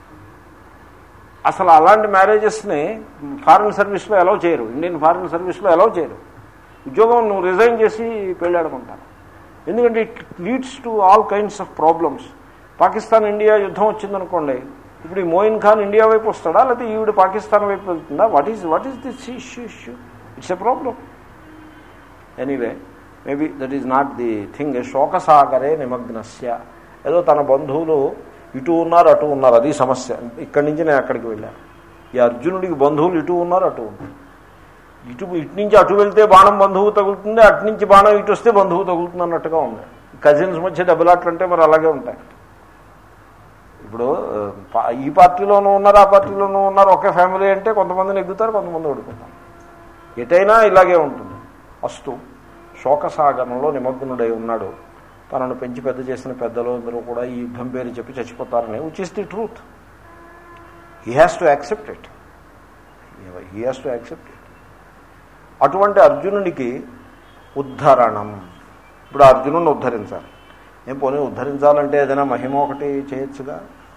అసలు అలాంటి మ్యారేజెస్ని ఫారిన్ సర్వీస్లో అలౌ చేయరు ఇండియన్ ఫారిన్ సర్వీస్లో అలౌ చేయరు ఉద్యోగం నువ్వు రిజైన్ చేసి పెళ్ళాడమంటారు ఎందుకంటే it leads to all kinds of problems Pakistan India యుద్ధం వచ్చిందనుకోండి ఇప్పుడు ఈ మోయిన్ ఖాన్ ఇండియా వైపు వస్తాడా లేకపోతే ఈవిడ పాకిస్తాన్ వైపు వెళ్తుందా what is what is this issue issue it's a problem anyway maybe that is not the thing శోకసాగరే నిమగ్నస్య ఏదో తన బంధువులు ఇటు ఉన్నారు అటు ఉన్నారు అది సమస్య ఇక్కడి నుంచి నేను అక్కడికి వెళ్ళాను ఈ అర్జునుడికి బంధువులు ఇటు ఉన్నారు అటు ఉన్నారు ఇటు ఇటు నుంచి అటు వెళ్తే బాణం బంధువు తగులుతుంది అటు నుంచి బాణం ఇటు వస్తే బంధువు తగులుతుంది అన్నట్టుగా ఉంది కజిన్స్ మధ్య దెబ్బలాట్లు అంటే మరి అలాగే ఉంటాయి ఇప్పుడు ఈ పార్టీలోనూ ఉన్నారు ఆ పార్టీలోనూ ఉన్నారు ఒకే ఫ్యామిలీ అంటే కొంతమంది నెగ్గుతారు కొంతమంది ఓడిపోతారు ఎటైనా ఇలాగే ఉంటుంది అస్తు శోకసాగరంలో నిమగ్నుడై ఉన్నాడు తనను పెంచి పెద్ద చేసిన పెద్దలు అందరూ కూడా ఈ యుద్ధం పేరు చెప్పి చచ్చిపోతారని which is the truth he has to accept it he has to accept it అటువంటి అర్జునునికి ఉద్ధరణం ఇప్పుడు అర్జునుడిని ఉద్ధరించాలి ఏం పోనీ ఉద్ధరించాలంటే ఏదైనా మహిమ ఒకటి చేయొచ్చుగా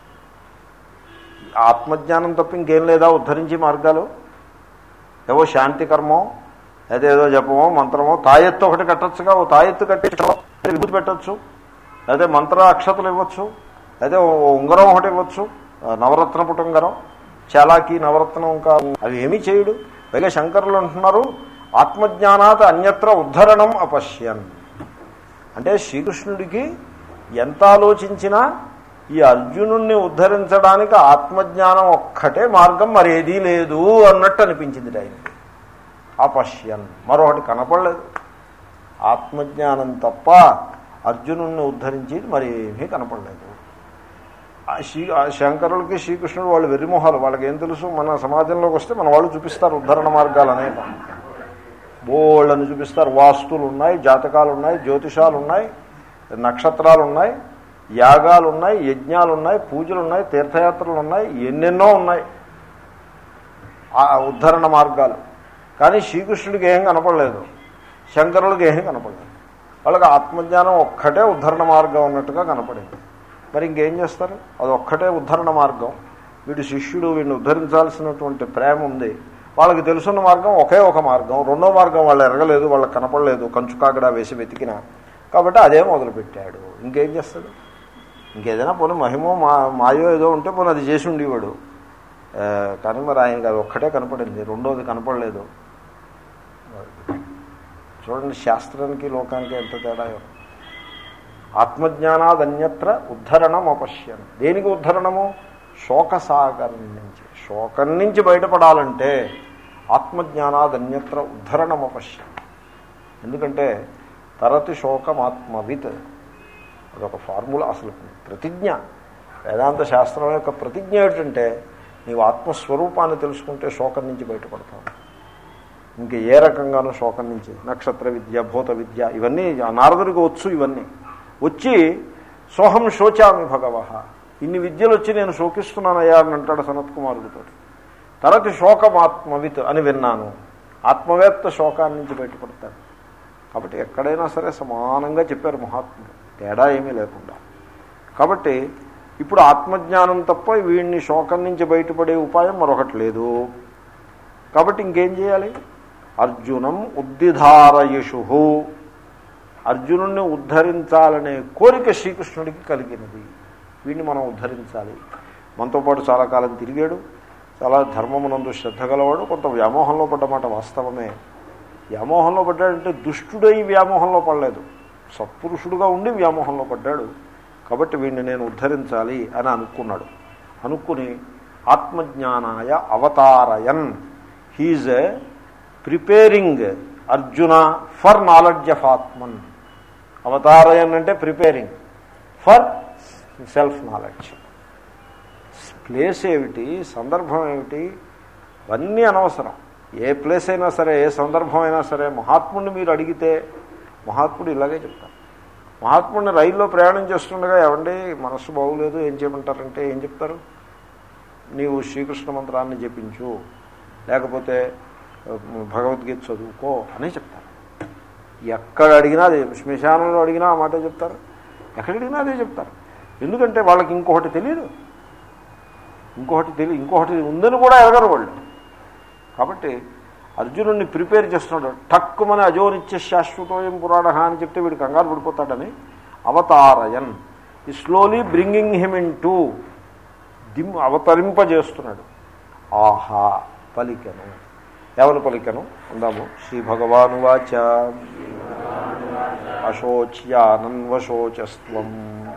ఆత్మజ్ఞానం తప్ప ఇంకేం లేదా ఉద్ధరించి మార్గాలు ఏవో శాంతి కర్మం లేదా ఏదో జపమో మంత్రమో తాయెత్తు ఒకటి కట్టచ్చుగా ఓ తాయెత్తు కట్టి విభూతి పెట్టచ్చు లేదా మంత్ర అక్షతలు ఇవ్వచ్చు లేదా ఓ ఉంగరం ఒకటి ఇవ్వచ్చు నవరత్న పుటంగరం చాలాకి నవరత్నం ఇంకా అవి ఏమీ చేయుడు పైగా శంకరులు అంటున్నారు ఆత్మజ్ఞానాత్ అన్యత్ర ఉద్ధరణం అపశ్యన్ అంటే శ్రీకృష్ణుడికి ఎంత ఆలోచించినా ఈ అర్జునుణ్ణి ఉద్ధరించడానికి ఆత్మజ్ఞానం ఒక్కటే మార్గం మరేదీ లేదు అన్నట్టు అనిపించింది ఆయనకి అపశ్యన్ మరొకటి కనపడలేదు ఆత్మజ్ఞానం తప్ప అర్జునుణ్ణి ఉద్ధరించి మరి ఏమీ కనపడలేదు ఆ శ్రీ ఆ శంకరులకి శ్రీకృష్ణుడు వాళ్ళు వెర్రిమొహాలు వాళ్ళకి ఏం తెలుసు మన సమాజంలోకి వస్తే మన వాళ్ళు చూపిస్తారు ఉద్ధరణ మార్గాలు అనేక బోళ్ళని చూపిస్తారు వాస్తులు ఉన్నాయి జాతకాలు ఉన్నాయి జ్యోతిషాలు ఉన్నాయి నక్షత్రాలు ఉన్నాయి యాగాలు ఉన్నాయి యజ్ఞాలు ఉన్నాయి పూజలు ఉన్నాయి తీర్థయాత్రలు ఉన్నాయి ఎన్నెన్నో ఉన్నాయి ఆ ఉద్ధరణ మార్గాలు కానీ శ్రీకృష్ణుడికి ఏం కనపడలేదు శంకరులకు ఏం కనపడలేదు వాళ్ళకి ఆత్మజ్ఞానం ఒక్కటే ఉద్ధరణ మార్గం అన్నట్టుగా కనపడింది మరి ఇంకేం చేస్తారు అది ఒక్కటే ఉద్ధరణ మార్గం వీడు శిష్యుడు వీడిని ఉద్ధరించాల్సినటువంటి ప్రేమ ఉంది వాళ్ళకి తెలుసున్న మార్గం ఒకే ఒక మార్గం రెండో మార్గం వాళ్ళు ఎరగలేదు వాళ్ళకి కనపడలేదు కంచుకాగడ వేసి వెతికిన కాబట్టి అదే మొదలుపెట్టాడు ఇంకేం చేస్తాడు ఇంకేదైనా పోనీ మహిమో మా మాయో ఏదో ఉంటే పోనీ అది చేసి ఉండేవాడు కానీ మరి ఆయనకి అది ఒక్కటే కనపడింది రెండోది కనపడలేదు చూడండి శాస్త్రానికి లోకానికి ఎంత తేడా ఆత్మజ్ఞానాదన్యత్ర ఉద్ధరణం అపశ్యం దేనికి ఉద్ధరణము శోకసాగరం నుంచి శోకం నుంచి బయటపడాలంటే ఆత్మజ్ఞానాదన్యత్ర ఉద్ధరణం అపశ్యం ఎందుకంటే తరతి శోకమాత్మవిత్ అదొక ఫార్ములా అసలు ప్రతిజ్ఞ వేదాంత శాస్త్రం యొక్క ప్రతిజ్ఞ ఏమిటంటే నీవు ఆత్మస్వరూపాన్ని తెలుసుకుంటే శోకం నుంచి బయటపడతావు ఇంక ఏ రకంగానూ శోకం నుంచి నక్షత్ర విద్య భూత విద్య ఇవన్నీ నారదుడికి వచ్చు ఇవన్నీ వచ్చి సోహం శోచామి భగవ ఇన్ని విద్యలు వచ్చి నేను శోకిస్తున్నానయ్యా అని అంటాడు సనత్ కుమారుడితో తర్వాత శోకం ఆత్మవిత్ అని విన్నాను ఆత్మవేత్త శోకాన్ని నుంచి బయటపడతాడు కాబట్టి ఎక్కడైనా సరే సమానంగా చెప్పారు మహాత్ముడు తేడా ఏమీ లేకుండా కాబట్టి ఇప్పుడు ఆత్మజ్ఞానం తప్ప వీడిని శోకం నుంచి బయటపడే ఉపాయం మరొకటి లేదు కాబట్టి ఇంకేం చేయాలి అర్జునం ఉద్దిధారయుషు అర్జునుడిని ఉద్ధరించాలనే కోరిక శ్రీకృష్ణుడికి కలిగినది వీడిని మనం ఉద్ధరించాలి మనతో పాటు చాలా కాలం తిరిగాడు చాలా ధర్మమునందు శ్రద్ధ గలవాడు కొంత వ్యామోహంలో పడ్డమాట వాస్తవమే వ్యామోహంలో పడ్డాడంటే దుష్టుడై వ్యామోహంలో పడలేదు సత్పురుషుడుగా ఉండి వ్యామోహంలో పడ్డాడు కాబట్టి వీడిని నేను ఉద్ధరించాలి అని అనుకున్నాడు అనుకుని ఆత్మజ్ఞానాయ అవతారయన్ he's preparing Arjuna for knowledge of atman అవతారయన్ అంటే preparing for self knowledge place ఏమిటి సందర్భం ఏమిటి అవన్నీ అనవసరం ఏ ప్లేస్ అయినా సరే ఏ సందర్భం అయినా సరే మహాత్ముడిని మీరు అడిగితే మహాత్ముడు ఇలాగే చెప్తారు మహాత్ముడిని రైల్లో ప్రయాణం చేస్తుండగా ఏమండి మనస్సు బాగులేదు ఏం చేయమంటారంటే ఏం చెప్తారు నీవు శ్రీకృష్ణ మంత్రాన్ని జపించు లేకపోతే భగవద్గీత చదువుకో అని చెప్తారు ఎక్కడ అడిగినా అదే శ్మశానంలో అడిగినా ఆ మాటే చెప్తారు ఎక్కడ అడిగినా అదే చెప్తారు ఎందుకంటే వాళ్ళకి ఇంకొకటి తెలియదు ఇంకొకటి తెలియదు ఇంకొకటి ఉందని కూడా ఎరగరు వాళ్ళు కాబట్టి అర్జునుడిని ప్రిపేర్ చేస్తున్నాడు టక్కుమని అజోనిత్య శాశ్వతోయం పురాణ అని చెప్తే వీడు కంగారు పడిపోతాడని అవతారయన్ ఈ slowly bringing him into them అవతరింపజేస్తున్నాడు ఆహా పలికెను ఎవరు పలికెను అందాము శ్రీ భగవాను వాచ అశోచ్యానన్వశోచస్వం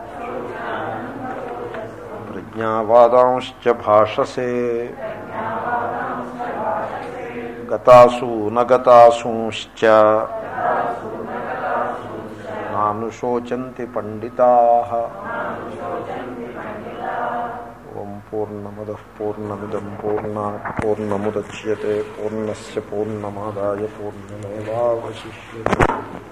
ప్రజ్ఞావాదాంశ్చ భాషసే గతాసు నగతాసూశ్చ నాను శోచంతి పండితా ఓం పూర్ణమద పూర్ణమిదం పూర్ణ పూర్ణముద్యతే పూర్ణస్ పూర్ణమాదాయ పూర్ణమేవాశిష్యే